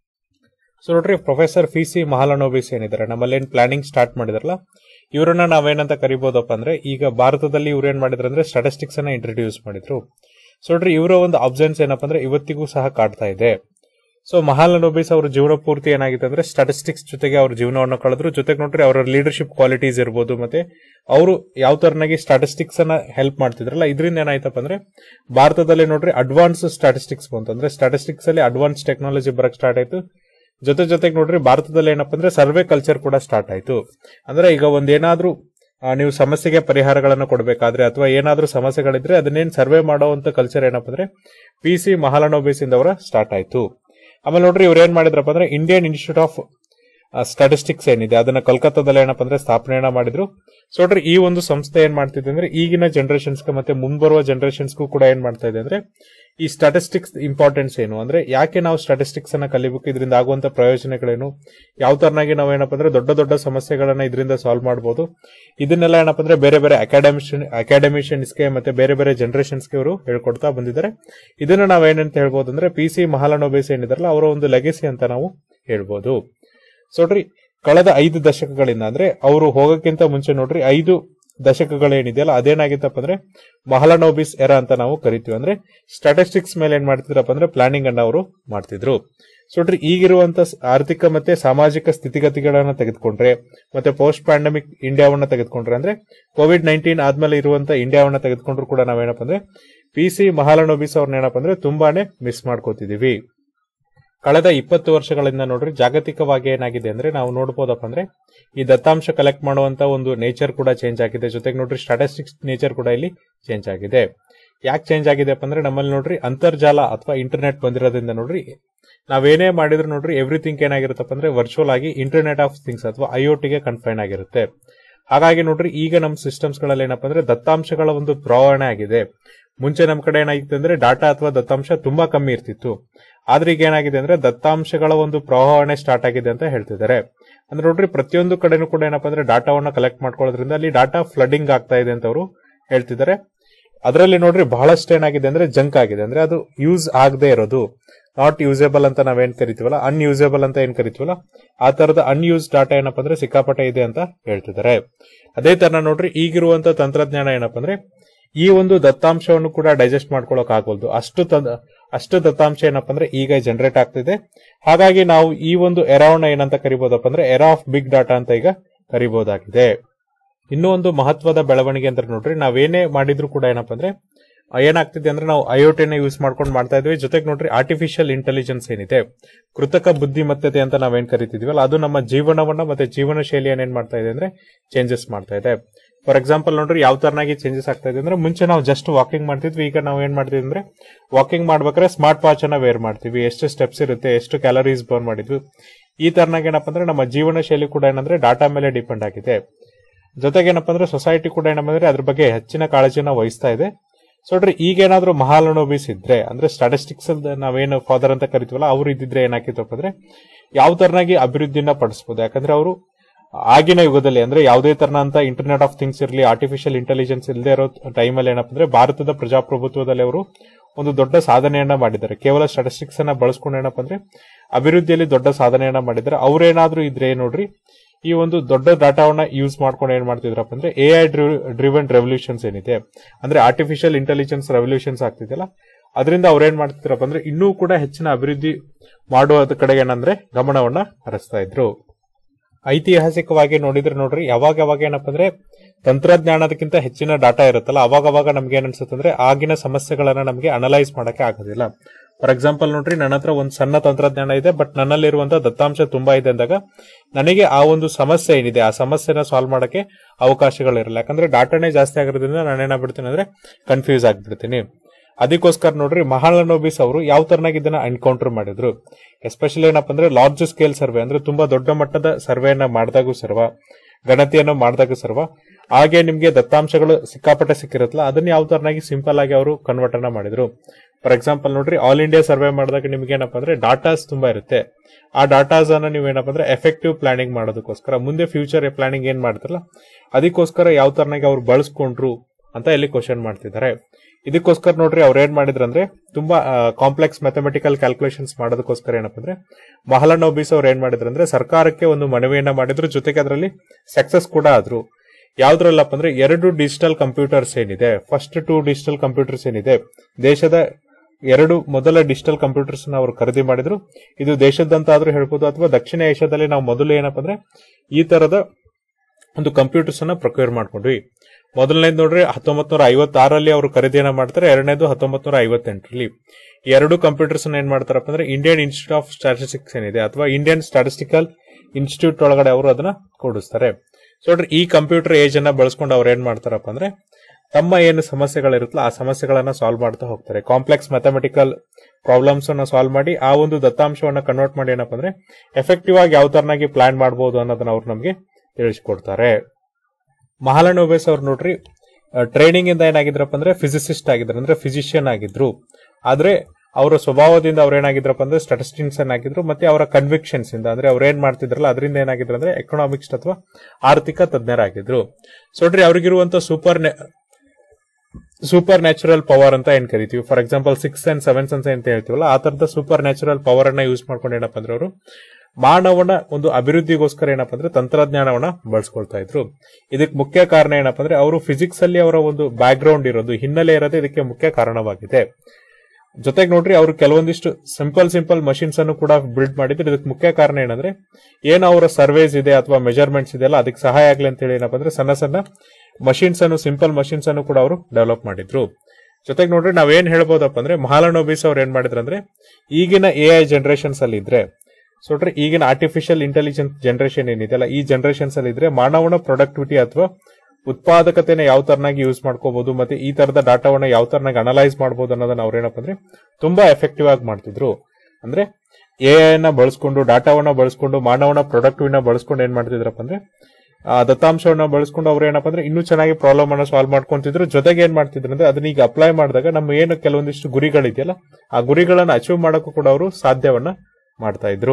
ಸೊ ನೋಡ್ರಿ ಪ್ರೊಫೆಸರ್ ಫಿ ಸಿ ಮಹಾಲನೋಬಿಸ್ ಏನಿದ್ದಾರೆ ನಮ್ಮಲ್ಲಿ ಏನ್ ಪ್ಲಾನಿಂಗ್ ಸ್ಟಾರ್ಟ್ ಮಾಡಿದ್ರಲ್ಲ ಇವರನ್ನ ನಾವೇನಂತ ಕರಿಬಹುದಪ್ಪ ಅಂದ್ರೆ ಈಗ ಭಾರತದಲ್ಲಿ ಇವ್ರು ಏನ್ ಮಾಡಿದ್ರು ಅಂದ್ರೆ ಸ್ಟಾಟಿಸ್ಟಿಕ್ಸ್ ಅನ್ನ ಇಂಟ್ರೊಡ್ಯೂಸ್ ಮಾಡಿದ್ರು ಸೊ ನೋಡ್ರಿ ಇವರ ಒಂದು ಅಬ್ಸೆನ್ಸ್ ಏನಪ್ಪಾ ಅಂದ್ರೆ ಇವತ್ತಿಗೂ ಸಹ ಕಾಡ್ತಾ ಇದೆ ಸೊ ಮಹಾಲನೋಬಿಸ್ ಅವ್ರ ಜೀವನ ಪೂರ್ತಿ ಏನಾಗಿದೆ ಅಂದ್ರೆ ಸ್ಟಾಟಿಸ್ಟಿಕ್ಸ್ ಜೊತೆಗೆ ಅವ್ರ ಜೀವನವನ್ನು ಕಳೆದ್ರು ಜೊತೆಗೆ ನೋಡ್ರಿ ಅವರ ಲೀಡರ್ಶಿಪ್ ಕ್ವಾಲಿಟೀಸ್ ಇರ್ಬೋದು ಮತ್ತೆ ಅವರು ಯಾವ ತರನಾಗಿ ಸ್ಟಾಟಿಸ್ಟಿಕ್ಸ್ ಅನ್ನ ಹೆಲ್ಪ್ ಮಾಡ್ತಿದ್ರಲ್ಲ ಇದರಿಂದ ಏನಾಯ್ತಪ್ಪ ಅಂದ್ರೆ ಭಾರತದಲ್ಲಿ ನೋಡ್ರಿ ಅಡ್ವಾನ್ಸ್ ಸ್ಟಾಟಿಸ್ಟಿಕ್ಸ್ ಬಂತು ಅಂದ್ರೆ ಸ್ಟಾಟಿಸ್ಟಿಕ್ಸ್ ಅಲ್ಲಿ ಅಡ್ವಾನ್ಸ್ ಟೆಕ್ನಾಲಜಿ ಬರಕ್ ಸ್ಟಾರ್ಟ್ ಆಯ್ತು ಜೊತೆ ಜೊತೆಗೆ ನೋಡ್ರಿ ಭಾರತದಲ್ಲಿ ಏನಪ್ಪಾ ಅಂದ್ರೆ ಸರ್ವೆ ಕಲ್ಚರ್ ಕೂಡ ಸ್ಟಾರ್ಟ್ ಆಯ್ತು ಅಂದ್ರೆ ಈಗ ಒಂದೇನಾದ್ರೂ ಆ, ನೀವು ಸಮಸ್ಯೆಗೆ ಪರಿಹಾರಗಳನ್ನು ಕೊಡಬೇಕಾದ್ರೆ ಅಥವಾ ಏನಾದ್ರೂ ಸಮಸ್ಯೆಗಳಿದ್ರೆ ಅದನ್ನೇನ್ ಸರ್ವೆ ಮಾಡುವಂತ ಕಲ್ಚರ್ ಏನಪ್ಪಾ ಅಂದ್ರೆ ಪಿ ಸಿ ಮಹಾಲನೋಬಿಸ್ ಇಂದವರ ಸ್ಟಾರ್ಟ್ ಆಯ್ತು ಆಮೇಲೆ ನೋಡ್ರಿ ಇವ್ರು ಏನ್ ಮಾಡಿದ್ರಪ್ಪ ಅಂದ್ರೆ ಇಂಡಿಯನ್ ಇನ್ಸ್ಟಿಟ್ಯೂಟ್ ಆಫ್ ಸ್ಟಾಟಿಸ್ಟಿಕ್ಸ್ ಏನಿದೆ ಅದನ್ನ ಕೋಲ್ಕತ್ತಾದಲ್ಲಿ ಏನಪ್ಪಾ ಅಂದ್ರೆ ಸ್ಥಾಪನೆಯನ್ನ ಮಾಡಿದ್ರು ಸೊ ನೋಡ್ರಿ ಈ ಒಂದು ಸಂಸ್ಥೆ ಏನ್ ಮಾಡ್ತಿದೆ ಅಂದ್ರೆ ಈಗಿನ ಜನರೇಷನ್ಸ್ಗೆ ಮತ್ತೆ ಮುಂಬರುವ ಜನರೇಷನ್ಸ್ಗೂ ಕೂಡ ಏನ್ ಮಾಡ್ತಾ ಇದೆ ಅಂದ್ರೆ ಈ ಸ್ಟಾಟಿಸ್ಟಿಕ್ಸ್ ಇಂಪಾರ್ಟೆನ್ಸ್ ಏನು ಅಂದ್ರೆ ಯಾಕೆ ನಾವು ಸ್ಟಾಟಿಸ್ಟಿಕ್ಸ್ ಅನ್ನ ಕಲಿಬೇಕು ಇದರಿಂದ ಆಗುವಂತ ಪ್ರಯೋಜನಗಳೇನು ಯಾವ ತರನಾಗಿ ನಾವು ಏನಪ್ಪಾ ಅಂದ್ರೆ ದೊಡ್ಡ ದೊಡ್ಡ ಸಮಸ್ಯೆಗಳನ್ನ ಇದರಿಂದ ಸಾಲ್ವ್ ಮಾಡಬಹುದು ಇದನ್ನೆಲ್ಲ ಏನಪ್ಪಾ ಅಂದ್ರೆ ಬೇರೆ ಬೇರೆ ಅಕಾಡೆಮಿಷನ್ ಅಕಾಡೆಮಿಷಿಯನ್ಸ್ಗೆ ಮತ್ತೆ ಬೇರೆ ಬೇರೆ ಜನರೇಷನ್ಸ್ಗೆ ಅವರು ಹೇಳ್ಕೊಡ್ತಾ ಬಂದಿದ್ದಾರೆ ಇದನ್ನ ನಾವೇನಂತ ಹೇಳ್ಬೋದು ಅಂದ್ರೆ ಪಿ ಸಿ ಮಹಾಲನೋಬೇಸ್ ಏನಿದಾರಲ್ಲ ಅವರ ಒಂದು ಲೆಗೆಸಿ ಅಂತ ನಾವು ಹೇಳ್ಬೋದು ಸೊ ನೋಡ್ರಿ ಕಳೆದ ಐದು ದಶಕಗಳಿಂದ ಅಂದ್ರೆ ಅವರು ಹೋಗಕ್ಕಿಂತ ಮುಂಚೆ ನೋಡ್ರಿ ಐದು ದಶಕಗಳೇನಿದೆಯಲ್ಲ ಅದೇನಾಗಿತ್ತಪ್ಪ ಅಂದ್ರೆ ಮಹಲನೋಬಿಸ್ ಎರ ಅಂತ ನಾವು ಕರಿತೀವಿ ಅಂದ್ರೆ ಸ್ಟಾಟಿಸ್ಟಿಕ್ಸ್ ಮೇಲೆ ಏನ್ ಮಾಡ್ತಿದ್ರಪ್ಪ ಅಂದ್ರೆ ಪ್ಲಾನಿಂಗ್ ಅನ್ನ ಅವರು ಮಾಡ್ತಿದ್ರು ಸೊ ನೋಡ್ರಿ ಈಗಿರುವಂತ ಸ- ಆರ್ಥಿಕ ಮತ್ತೆ ಸಾಮಾಜಿಕ ಸ್ಥಿತಿಗತಿಗಳನ್ನ ತೆಗೆದುಕೊಂಡ್ರೆ ಮತ್ತೆ ಪೋಸ್ಟ್ ಪ್ಯಾಂಡಮಿಕ್ ಇಂಡಿಯಾವನ್ನ ತೆಗೆದುಕೊಂಡ್ರೆ ಅಂದ್ರೆ ಕೋವಿಡ್ ನೈನ್ಟೀನ್ ಆದ್ಮೇಲೆ ಇರುವಂತ ಇಂಡಿಯಾವನ್ನ ತೆಗೆದುಕೊಂಡ್ರು ಕೂಡ ನಾವೇನಪ್ಪ ಅಂದ್ರೆ ಪಿ ಸಿ ಮಹಾಲನೋಬಿಸ್ ಅವ್ರನ್ನ ಏನಪ್ಪ ಅಂದ್ರೆ ತುಂಬಾನೇ ಮಿಸ್ ಮಾಡ್ಕೋತಿದೀವಿ ಕಳೆದ ಇಪ್ಪತ್ತು ವರ್ಷಗಳಿಂದ ನೋಡ್ರಿ ಜಾಗತಿಕವಾಗಿ ಏನಾಗಿದೆ ಅಂದ್ರೆ ನಾವು ನೋಡಬಹುದಪ್ಪ ಅಂದ್ರೆ ಈ ದತ್ತಾಂಶ ಕಲೆಕ್ಟ್ ಮಾಡುವಂತ ಒಂದು ನೇಚರ್ ಕೂಡ ಚೇಂಜ್ ಆಗಿದೆ ಜೊತೆಗೆ ನೋಡ್ರಿ ಸ್ಟಾಟಿಸ್ಟಿಕ್ಸ್ ನೇಚರ್ ಕೂಡ ಇಲ್ಲಿ ಚೇಂಜ್ ಆಗಿದೆ ಯಾಕೆ ಚೇಂಜ್ ಆಗಿದೆಪ್ಪ ಅಂದ್ರೆ ನಮ್ಮಲ್ಲಿ ನೋಡ್ರಿ ಅಂತರ್ಜಾಲ ಅಥವಾ ಇಂಟರ್ನೆಟ್ ಬಂದಿರೋದ್ರಿಂದ ನೋಡ್ರಿ ನಾವೇನೇ ಮಾಡಿದ್ರು ನೋಡ್ರಿ ಎವ್ರಿಥಿಂಗ್ ಏನಾಗಿರುತ್ತಪ್ಪ ಅಂದ್ರೆ ವರ್ಚುವಲ್ ಆಗಿ ಇಂಟರ್ನೆಟ್ ಆಫ್ ಥಿಂಗ್ಸ್ ಅಥವಾ ಐಒಟಿಗೆ ಕನ್ಫೈನ್ ಆಗಿರುತ್ತೆ ಹಾಗಾಗಿ ನೋಡ್ರಿ ಈಗ ನಮ್ಮ ಸಿಸ್ಟಮ್ಸ್ ಗಳಲ್ಲಿ ಏನಪ್ಪಾ ಅಂದ್ರೆ ದತ್ತಾಂಶಗಳ ಒಂದು ಪ್ರವಹಣೆ ಆಗಿದೆ ಮುಂಚೆ ನಮ್ಮ ಕಡೆ ಏನಾಗಿತ್ತು ಅಂದ್ರೆ ಡಾಟಾ ಅಥವಾ ದತ್ತಾಂಶ ತುಂಬಾ ಕಮ್ಮಿ ಇರ್ತಿತ್ತು ಆದ್ರೆ ಈಗ ಏನಾಗಿದೆ ಅಂದ್ರೆ ದತ್ತಾಂಶಗಳ ಒಂದು ಪ್ರವಹಣೆ ಸ್ಟಾರ್ಟ್ ಆಗಿದೆ ಅಂತ ಹೇಳ್ತಿದ್ದಾರೆ ಅಂದ್ರೆ ನೋಡ್ರಿ ಪ್ರತಿಯೊಂದು ಕಡೆನೂ ಕೂಡ ಏನಪ್ಪಾ ಅಂದ್ರೆ ಡಾಟಾವನ್ನ ಕಲೆಕ್ಟ್ ಮಾಡ್ಕೊಳ್ಳೋದ್ರಿಂದ ಅಲ್ಲಿ ಡಾಟಾ ಫ್ಲಡಿಂಗ್ ಆಗ್ತಾ ಇದೆ ಅಂತ ಅವರು ಹೇಳ್ತಿದ್ದಾರೆ ಅದರಲ್ಲಿ ನೋಡ್ರಿ ಬಹಳಷ್ಟು ಏನಾಗಿದೆ ಅಂದ್ರೆ ಜಂಕ್ ಆಗಿದೆ ಅಂದ್ರೆ ಅದು ಯೂಸ್ ಆಗದೆ ಇರೋದು ನಾಟ್ ಯೂಸೇಬಲ್ ಅಂತ ನಾವೇನ್ ಕರಿತೀವಲ್ಲ ಅನ್ಯೂಸೇಬಲ್ ಅಂತ ಏನ್ ಕರಿತೀವಲ್ಲ ಆ ತರದ ಅನ್ಯೂಸ್ ಡಾಟಾ ಏನಪ್ಪಾ ಅಂದ್ರೆ ಸಿಕ್ಕಾಪಟ್ಟೆ ಇದೆ ಅಂತ ಹೇಳ್ತಿದ್ದಾರೆ ಅದೇ ತರ ನೋಡ್ರಿ ಈಗಿರುವಂತ ತಂತ್ರಜ್ಞಾನ ಏನಪ್ಪಾ ಅಂದ್ರೆ ಈ ಒಂದು ದತ್ತಾಂಶವನ್ನು ಕೂಡ ಡೈಜೆಸ್ಟ್ ಮಾಡ್ಕೊಳಕ್ ಆಗವಲ್ದು ಅಷ್ಟು ತಂದ- ಅಷ್ಟು ದತ್ತಾಂಶ ಏನಪ್ಪಾ ಅಂದ್ರೆ ಈಗ ಜನರೇಟ್ ಆಗ್ತಿದೆ ಹಾಗಾಗಿ ನಾವು ಈ ಒಂದು ಎರಾವನ್ನ ಏನಂತ ಕರಿಬಹುದಪ್ಪ ಅಂದ್ರೆ ಎರಾ ಆಫ್ ಬಿಗ್ ಡಾಟಾ ಅಂತ ಈಗ ಕರಿಬಹುದಾಗಿದೆ ಇನ್ನೂ ಒಂದು ಮಹತ್ವದ ಬೆಳವಣಿಗೆ ಅಂತ ನೋಡ್ರಿ ನಾವೇನೇ ಮಾಡಿದ್ರು ಕೂಡ ಏನಪ್ಪಾ ಅಂದ್ರೆ ಆ, ಏನಾಗ್ತಿದೆ ಅಂದ್ರೆ ನಾವು ಐಒಟಿನ ಯೂಸ್ ಮಾಡ್ಕೊಂಡು ಮಾಡ್ತಾ ಇದ್ವಿ ಜೊತೆಗೆ ನೋಡ್ರಿ ಆರ್ಟಿಫಿಷಿಯಲ್ ಇಂಟೆಲಿಜೆನ್ಸ್ ಏನಿದೆ ಕೃತಕ ಬುದ್ಧಿಮತ್ತತೆ ಅಂತ ನಾವೇನ್ ಕರಿತಿದೀವಲ್ಲ ಅದು ನಮ್ಮ ಜೀವನವನ್ನ ಮತ್ತೆ ಜೀವನ ಶೈಲಿಯನ್ನ ಏನ್ ಮಾಡ್ತಾ ಇದೆ ಅಂದ್ರೆ ಚೇಂಜಸ್ ಮಾಡ್ತಾ ಇದೆ ಫಾರ್ ಎಕ್ಸಾಂಪಲ್ ನೋಡ್ರಿ ಯಾವ ತರನಾಗಿ ಚೇಂಜಸ್ ಆಗ್ತಾ ಇದೆ ಅಂದ್ರೆ ಮುಂಚೆ ನಾವು ಜಸ್ಟ್ ವಾಕಿಂಗ್ ಮಾಡ್ತಿದ್ವಿ ಈಗ ನಾವು ಏನ್ ಮಾಡ್ತಿದ್ವಿ ಅಂದ್ರೆ ವಾಕಿಂಗ್ ಮಾಡ್ಬೇಕಾದ್ರೆ ಸ್ಮಾರ್ಟ್ ವಾಚ್ ಅನ್ನ ವೇರ್ ಮಾಡ್ತೀವಿ ಎಷ್ಟು ಸ್ಟೆಪ್ಸ್ ಇರುತ್ತೆ ಎಷ್ಟು ಕ್ಯಾಲರೀಸ್ ಬರ್ನ್ ಮಾಡಿದ್ವಿ ಈ ತರನಾಗಿ ಏನಪ್ಪಾ ಅಂದ್ರೆ ನಮ್ಮ ಜೀವನ ಶೈಲಿ ಕೂಡ ಏನಂದ್ರೆ ಡಾಟಾ ಮೇಲೆ ಡಿಪೆಂಡ್ ಆಗಿದೆ ಜೊತೆಗೆ ಏನಪ್ಪಾ ಅಂದ್ರೆ ಸೊಸೈಟಿ ಕೂಡ ಏನಂದ್ರೆ ಅದ್ರ ಬಗ್ಗೆ ಹೆಚ್ಚಿನ ಕಾಳಜಿನ ವಹಿಸ್ತಾ ಇದೆ ಸೊ ನೋಡ್ರಿ ಈಗೇನಾದ್ರೂ ಮಹಾಲನೋಬಿಸ್ ಇದ್ರೆ ಅಂದ್ರೆ ಸ್ಟಾಟಿಸ್ಟಿಕ್ಸ್ ನಾವೇನು ಫಾದರ್ ಅಂತ ಕರಿತೀವಲ್ಲ ಅವ್ರು ಇದ್ದಿದ್ರೆ ಏನಾಕಿತ್ತಪ್ಪ ಅಂದ್ರೆ ಯಾವ ತರನಾಗಿ ಅಭಿವೃದ್ಧಿನ ಪಡಿಸಬಹುದು ಯಾಕಂದ್ರೆ ಅವರು ಆಗಿನ ಯುಗದಲ್ಲಿ ಅಂದ್ರೆ ಯಾವುದೇ ತರನಂತ ಇಂಟರ್ನೆಟ್ ಆಫ್ ಥಿಂಗ್ಸ್ ಇರಲಿ ಆರ್ಟಿಫಿಷಿಯಲ್ ಇಂಟೆಲಿಜೆನ್ಸ್ ಇಲ್ಲದೆ ಇರೋ ಟೈಮಲ್ಲಿ ಏನಪ್ಪ ಅಂದ್ರೆ ಭಾರತದ ಪ್ರಜಾಪ್ರಭುತ್ವದಲ್ಲಿ ಅವರು ಒಂದು ದೊಡ್ಡ ಸಾಧನೆಯನ್ನ ಮಾಡಿದ್ದಾರೆ ಕೇವಲ ಸ್ಟಾಟಿಸ್ಟಿಕ್ಸ್ ಅನ್ನ ಬಳಸ್ಕೊಂಡು ಏನಪ್ಪ ಅಂದ್ರೆ ಅಭಿವೃದ್ಧಿಯಲ್ಲಿ ದೊಡ್ಡ ಸಾಧನೆಯನ್ನ ಮಾಡಿದ್ದಾರೆ ಅವ್ರೇನಾದ್ರೂ ಇದ್ರೆ ನೋಡ್ರಿ ಈ ಒಂದು ದೊಡ್ಡ ಡಾಟಾವನ್ನ ಯೂಸ್ ಮಾಡ್ಕೊಂಡು ಏನ್ ಮಾಡ್ತಿದ್ರಪ್ಪ ಅಂದ್ರೆ ಎ ಐ ಡ್ರಿವನ್ ರೆವಲ್ಯೂಷನ್ಸ್ ಏನಿದೆ ಅಂದ್ರೆ ಆರ್ಟಿಫಿಷಿಯಲ್ ಇಂಟೆಲಿಜೆನ್ಸ್ ರೆವಲ್ಯೂಷನ್ಸ್ ಆಗ್ತಿದೆಯಲ್ಲ ಅದರಿಂದ ಅವ್ರೇನ್ ಮಾಡ್ತಿದ್ರಪ್ಪ ಅಂದ್ರೆ ಇನ್ನೂ ಕೂಡ ಹೆಚ್ಚಿನ ಅಭಿವೃದ್ಧಿ ಮಾಡುವ ಕಡೆಗೆ ಏನಂದ್ರೆ ಗಮನವನ್ನ ಹರಿಸ್ತಾ ಇದ್ರು ಐತಿಹಾಸಿಕವಾಗಿ ನೋಡಿದ್ರೆ ನೋಡ್ರಿ ಯಾವಾಗ ಯಾವಾಗ ಏನಪ್ಪ ಅಂದ್ರೆ ತಂತ್ರಜ್ಞಾನದಕ್ಕಿಂತ ಹೆಚ್ಚಿನ ಡಾಟಾ ಇರುತ್ತಲ್ಲ ಅವಾಗ ಅವಾಗ ನಮ್ಗೆ ಏನ್ ಅನ್ಸುತ್ತೆ ಅಂದ್ರೆ ಆಗಿನ ಸಮಸ್ಯೆಗಳನ್ನ ನಮಗೆ ಅನಲೈಸ್ ಮಾಡಕ್ಕೆ ಆಗೋದಿಲ್ಲ ಫಾರ್ ಎಕ್ಸಾಂಪಲ್ ನೋಡ್ರಿ ನನ್ನ ಹತ್ರ ಒಂದು ಸಣ್ಣ ತಂತ್ರಜ್ಞಾನ ಇದೆ ಬಟ್ ನನ್ನಲ್ಲಿರುವಂತ ದತ್ತಾಂಶ ತುಂಬಾ ಇದೆ ಅಂದಾಗ ನನಗೆ ಆ ಒಂದು ಸಮಸ್ಯೆ ಏನಿದೆ ಆ ಸಮಸ್ಯೆನ ಸಾಲ್ವ್ ಮಾಡಕ್ಕೆ ಅವಕಾಶಗಳಿರಲ್ಲ ಯಾಕಂದ್ರೆ ಡಾಟಾನೇ ಜಾಸ್ತಿ ಆಗಿರೋದ್ರಿಂದ ನಾನು ಏನಾಗ್ಬಿಡ್ತೀನಿ ಅಂದ್ರೆ ಕನ್ಫ್ಯೂಸ್ ಆಗ್ಬಿಡ್ತೀನಿ ಅದಕ್ಕೋಸ್ಕರ ನೋಡ್ರಿ ಮಹಾಲನೋಬಿಸ್ ಅವರು ಯಾವ ತರನಾಗಿ ಇದನ್ನ ಎನ್ಕೌಂಟರ್ ಮಾಡಿದ್ರು ಎಸ್ಪೆಷಲಿ ಏನಪ್ಪ ಅಂದ್ರೆ ಲಾರ್ಜ್ ಸ್ಕೇಲ್ ಸರ್ವೆ ಅಂದ್ರೆ ತುಂಬಾ ದೊಡ್ಡ ಮಟ್ಟದ ಸರ್ವೆಯನ್ನ ಮಾಡಿದಾಗೂ ಸರ್ವ ಗಣತಿಯನ್ನು ಮಾಡಿದಾಗ ಸರ್ವ ಹಾಗೆ ನಿಮ್ಗೆ ದತ್ತಾಂಶಗಳು ಸಿಕ್ಕಾಪಟ್ಟೆ ಸಿಕ್ಕಿರುತ್ತಲ್ಲ ಅದನ್ನ ಯಾವ ತರನಾಗಿ ಸಿಂಪಲ್ ಆಗಿ ಅವರು ಕನ್ವರ್ಟ್ ಅನ್ನ ಮಾಡಿದ್ರು ಫಾರ್ ಎಕ್ಸಾಂಪಲ್ ನೋಡ್ರಿ ಆಲ್ ಇಂಡಿಯಾ ಸರ್ವೆ ಮಾಡಿದಾಗ ನಿಮ್ಗೆ ಏನಪ್ಪ ಅಂದ್ರೆ ಡಾಟಾಸ್ ತುಂಬಾ ಇರುತ್ತೆ ಆ ಡಾಟಾಸ್ ಅನ್ನ ನೀವು ಏನಪ್ಪ ಅಂದ್ರೆ ಎಫೆಕ್ಟಿವ್ ಪ್ಲಾನಿಂಗ್ ಮಾಡೋದಕ್ಕೋಸ್ಕರ ಮುಂದೆ ಫ್ಯೂಚರ್ ಪ್ಲಾನಿಂಗ್ ಏನ್ ಮಾಡ್ತಾರಲ್ಲ ಅದಕ್ಕೋಸ್ಕರ ಯಾವ ತರನಾಗಿ ಅವ್ರು ಬಳಸ್ಕೊಂಡ್ರು ಅಂತ ಇಲ್ಲಿ ಕ್ವಶನ್ ಮಾಡ್ತಿದ್ದಾರೆ ಇದಕ್ಕೋಸ್ಕರ ನೋಡ್ರಿ ಅವ್ರು ಏನ್ ಮಾಡಿದ್ರು ಅಂದ್ರೆ ತುಂಬಾ ಕಾಂಪ್ಲೆಕ್ಸ್ ಮ್ಯಾಥಮೆಟಿಕಲ್ ಕ್ಯಾಲ್ಕುಲೇಷನ್ಸ್ ಮಾಡೋದಕ್ಕೋಸ್ಕರ ಏನಪ್ಪ ಅಂದ್ರೆ ಮಹಲನೋಬಿಸ್ ಅವ್ರು ಏನ್ ಮಾಡಿದ್ರು ಅಂದ್ರೆ ಸರ್ಕಾರಕ್ಕೆ ಒಂದು ಮನವಿಯನ್ನ ಮಾಡಿದ್ರು ಜೊತೆಗೆ ಅದರಲ್ಲಿ ಸಕ್ಸಸ್ ಕೂಡ ಆದ್ರು ಯಾವ್ದ್ರಲ್ಲಪ್ಪ ಅಂದ್ರೆ ಎರಡು ಡಿಜಿಟಲ್ ಕಂಪ್ಯೂಟರ್ಸ್ ಏನಿದೆ ಫಸ್ಟ್ ಟೂ ಡಿಜಿಟಲ್ ಕಂಪ್ಯೂಟರ್ಸ್ ಏನಿದೆ ದೇಶದ ಎರಡು ಮೊದಲ ಡಿಜಿಟಲ್ ಕಂಪ್ಯೂಟರ್ಸ್ ಅವರು ಖರೀದಿ ಮಾಡಿದ್ರು ಇದು ದೇಶದಂತಾದ್ರೂ ಹೇಳ್ಬೋದು ಅಥವಾ ದಕ್ಷಿಣ ಏಷ್ಯಾದಲ್ಲಿ ನಾವು ಮೊದಲು ಏನಪ್ಪ ಅಂದ್ರೆ ಈ ತರದ ಒಂದು ಕಂಪ್ಯೂಟರ್ಸ್ ಅನ್ನ ಪ್ರೊಕ್ಯೂರ್ ಮಾಡ್ಕೊಂಡ್ವಿ ಮೊದಲನೇದು ನೋಡ್ರಿ ಹತ್ತೊಂಬತ್ ನೂರ ಐವತ್ತಾರಲ್ಲಿ ಅವರು ಖರೀದಿಯನ್ನ ಮಾಡ್ತಾರೆ ಎರಡನೇದು ಹತ್ತೊಂಬತ್ ನೂರ ಐವತ್ತೆಂಟರಲ್ಲಿ ಎರಡು ಕಂಪ್ಯೂಟರ್ಸ್ ಏನ್ ಮಾಡ್ತಾರಪ್ಪ ಅಂದ್ರೆ ಇಂಡಿಯನ್ ಇನ್ಸ್ಟಿಟ್ಯೂಟ್ ಆಫ್ ಸ್ಟಾಟಿಸ್ಟಿಕ್ಸ್ ಏನಿದೆ ಅಥವಾ ಇಂಡಿಯನ್ ಸ್ಟಾಟಿಸ್ಟಿಕಲ್ ಇನ್ಸ್ಟಿಟ್ಯೂಟ್ ಒಳಗಡೆ ಅವರು ಅದನ್ನ ಕೂಡಿಸ್ತಾರೆ ಸೊ ನೋಡ್ರಿ ಈ ಕಂಪ್ಯೂಟರ್ ಏಜ್ ಅನ್ನ ಬಳಸ್ಕೊಂಡು ಅವ್ರು ಏನ್ ಮಾಡ್ತಾರಪ್ಪ ಅಂದ್ರೆ ತಮ್ಮ ಏನು ಸಮಸ್ಯೆಗಳಿರುತ್ತಲ್ಲ ಆ ಸಮಸ್ಯೆಗಳನ್ನ ಸಾಲ್ವ್ ಮಾಡ್ತಾ ಹೋಗ್ತಾರೆ ಕಾಂಪ್ಲೆಕ್ಸ್ ಮ್ಯಾಥಮೆಟಿಕಲ್ ಪ್ರಾಬ್ಲಮ್ಸ್ ಅನ್ನ ಸಾಲ್ವ್ ಮಾಡಿ ಆ ಒಂದು ದತ್ತಾಂಶವನ್ನ ಕನ್ವರ್ಟ್ ಮಾಡಿ ಏನಪ್ಪ ಅಂದ್ರೆ ಎಫೆಕ್ಟಿವ್ ಆಗಿ ಯಾವ ತರನಾಗಿ ಪ್ಲಾನ್ ಮಾಡಬಹುದು ಅನ್ನೋದನ್ನ ಅವ್ರು ನಮಗೆ ತಿಳಿಸ್ಕೊಡ್ತಾರೆ ಮಹಾಲನೋಬೇಸ್ ಅವ್ರು ನೋಡ್ರಿ ಟ್ರೈನಿಂಗ್ ಇಂದ ಏನಾಗಿದ್ರಪ್ಪ ಅಂದ್ರೆ ಫಿಸಿಸಿಸ್ಟ್ ಆಗಿದ್ರು ಅಂದ್ರೆ ಫಿಸಿಷಿಯನ್ ಆಗಿದ್ರು ಆದ್ರೆ ಅವರ ಸ್ವಭಾವದಿಂದ ಅವ್ರು ಏನಾಗಿದ್ರಪ್ಪ ಅಂದ್ರೆ ಸ್ಟಾಟಿಸ್ಟಿಕ್ಸ್ ಆಗಿದ್ರು ಮತ್ತೆ ಅವರ ಕನ್ವಿಕ್ಷನ್ಸ್ ಇಂದ ಅಂದ್ರೆ ಅವ್ರು ಏನ್ ಮಾಡ್ತಿದ್ರಲ್ಲ ಅದರಿಂದ ಏನಾಗಿದ್ರು ಅಂದ್ರೆ ಎಕನಾಮಿಕ್ಸ್ ಅಥವಾ ಆರ್ಥಿಕ ತಜ್ಞರಾಗಿದ್ರು ಸೊ ನೋಡ್ರಿ ಅವ್ರಿಗಿರುವಂತ ಸೂಪರ್ ಸೂಪರ್ ನ್ಯಾಚುರಲ್ ಪವರ್ ಅಂತ ಏನ್ ಕರಿತೀವಿ for example six and seven sense ಅಂತ ಹೇಳ್ತೀವಲ್ಲ ಆ ತರದ ಸೂಪರ್ ನ್ಯಾಚುರಲ್ ಪವರ್ ಅನ್ನ ಯೂಸ್ ಮಾಡ್ಕೊಂಡು ಏನಪ್ಪ ಅಂದ್ರೆ ಅವರು ಮಾನವನ ಒಂದು ಅಭಿವೃದ್ಧಿಗೋಸ್ಕರ ಏನಪ್ಪ ಅಂದ್ರೆ ತಂತ್ರಜ್ಞಾನವನ್ನ ಬಳಸ್ಕೊಳ್ತಾ ಇದ್ರು ಇದಕ್ಕೆ ಮುಖ್ಯ ಕಾರಣ ಏನಪ್ಪ ಅಂದ್ರೆ ಅವರು ಫಿಸಿಕ್ಸ್ ಅಲ್ಲಿ ಅವರ ಒಂದು ಬ್ಯಾಕ್ ಗ್ರೌಂಡ್ ಇರೋದು ಹಿನ್ನೆಲೆ ಇರೋದು ಇದಕ್ಕೆ ಮುಖ್ಯ ಕಾರಣವಾಗಿದೆ ಜೊತೆಗೆ ನೋಡ್ರಿ ಅವರು ಕೆಲವೊಂದಿಷ್ಟು ಸಿಂಪಲ್ ಸಿಂಪಲ್ ಮಷಿನ್ಸ್ ಅನ್ನು ಕೂಡ ಬಿಲ್ಡ್ ಮಾಡಿದ್ರು ಇದಕ್ಕೆ ಮುಖ್ಯ ಕಾರಣ ಏನಂದ್ರೆ ಏನು ಅವರ ಸರ್ವೇಸ್ ಇದೆ ಅಥವಾ ಮೆಜರ್ಮೆಂಟ್ಸ್ ಇದೆಯಲ್ಲ ಅದಕ್ಕೆ ಸಹಾಯ ಆಗ್ಲಿ ಅಂತ ಹೇಳಿ ಏನಪ್ಪ ಅಂದ್ರೆ ಸಣ್ಣ ಸಣ್ಣ ಮಷಿನ್ಸ್ ಅನ್ನು ಸಿಂಪಲ್ ಮಷಿನ್ಸ್ ಅನ್ನು ಕೂಡ ಅವರು ಡೆವಲಪ್ ಮಾಡಿದ್ರು ಜೊತೆಗೆ ನೋಡ್ರಿ ನಾವೇನ್ ಹೇಳ್ಬೋದಪ್ಪ ಅಂದ್ರೆ ಮಹಾಲನೋಬಿಸ್ ಅವ್ರು ಏನ್ ಮಾಡಿದ್ರು ಅಂದ್ರೆ ಈಗಿನ ಎ ಐ ಜನರೇಷನ್ಸ್ ಅಲ್ಲಿ ಇದ್ರೆ ಸೊ ನೋಡ್ರಿ ಈಗಿನ ಆರ್ಟಿಫಿಷಿಯಲ್ ಇಂಟೆಲಿಜೆನ್ಸ್ ಜನರೇಷನ್ ಏನಿದೆಯಲ್ಲ ಈ ಜನರೇಷನ್ಸ್ ಅಲ್ಲಿ ಇದ್ರೆ ಮಾನವನ ಪ್ರೊಡಕ್ಟಿವಿಟಿ ಅಥವಾ ಉತ್ಪಾದಕತೆನ ಯಾವ ತರನಾಗಿ ಯೂಸ್ ಮಾಡ್ಕೋಬಹುದು ಮತ್ತೆ ಈ ತರದ ಡಾಟಾವನ್ನ ಯಾವ ತರನಾಗಿ ಅನಲೈಸ್ ಮಾಡಬಹುದು ಅನ್ನೋದನ್ನ ಅವ್ರೇನಪ್ಪ ಅಂದ್ರೆ ತುಂಬಾ ಎಫೆಕ್ಟಿವ್ ಆಗಿ ಮಾಡ್ತಿದ್ರು ಅಂದ್ರೆ ಎ ನ ಬಳಸ್ಕೊಂಡು ಡಾಟಾವನ್ನ ಬಳಸ್ಕೊಂಡು ಮಾನವನ ಪ್ರೊಡಕ್ಟಿವಿನ ಬಳಸ್ಕೊಂಡು ಏನ್ ಮಾಡ್ತಿದ್ರಪ್ಪ ಅಂದ್ರೆ ಆ ದತ್ತಾಂಶವನ್ನ ಬಳಸ್ಕೊಂಡು ಅವ್ರು ಏನಪ್ಪ ಅಂದ್ರೆ ಇನ್ನೂ ಚೆನ್ನಾಗಿ ಪ್ರಾಬ್ಲಮ್ ಅನ್ನ ಸಾಲ್ವ್ ಮಾಡ್ಕೊಂತಿದ್ರು ಜೊತೆಗೆ ಏನ್ ಮಾಡ್ತಿದ್ರು ಅಂದ್ರೆ ಅದನ್ನ ಈಗ ಅಪ್ಲೈ ಮಾಡಿದಾಗ ನಮ್ಮ ಏನು ಕೆಲವೊಂದಿಷ್ಟು ಗುರಿಗಳಿದೆಯಲ್ಲ ಆ ಗುರಿಗಳನ್ನ ಅಚೀವ್ ಮಾಡೋಕ್ಕೂ ಕೂಡ ಅವರು ಸಾಧ್ಯವನ್ನ ಮಾಡ್ತಾ ಇದ್ರು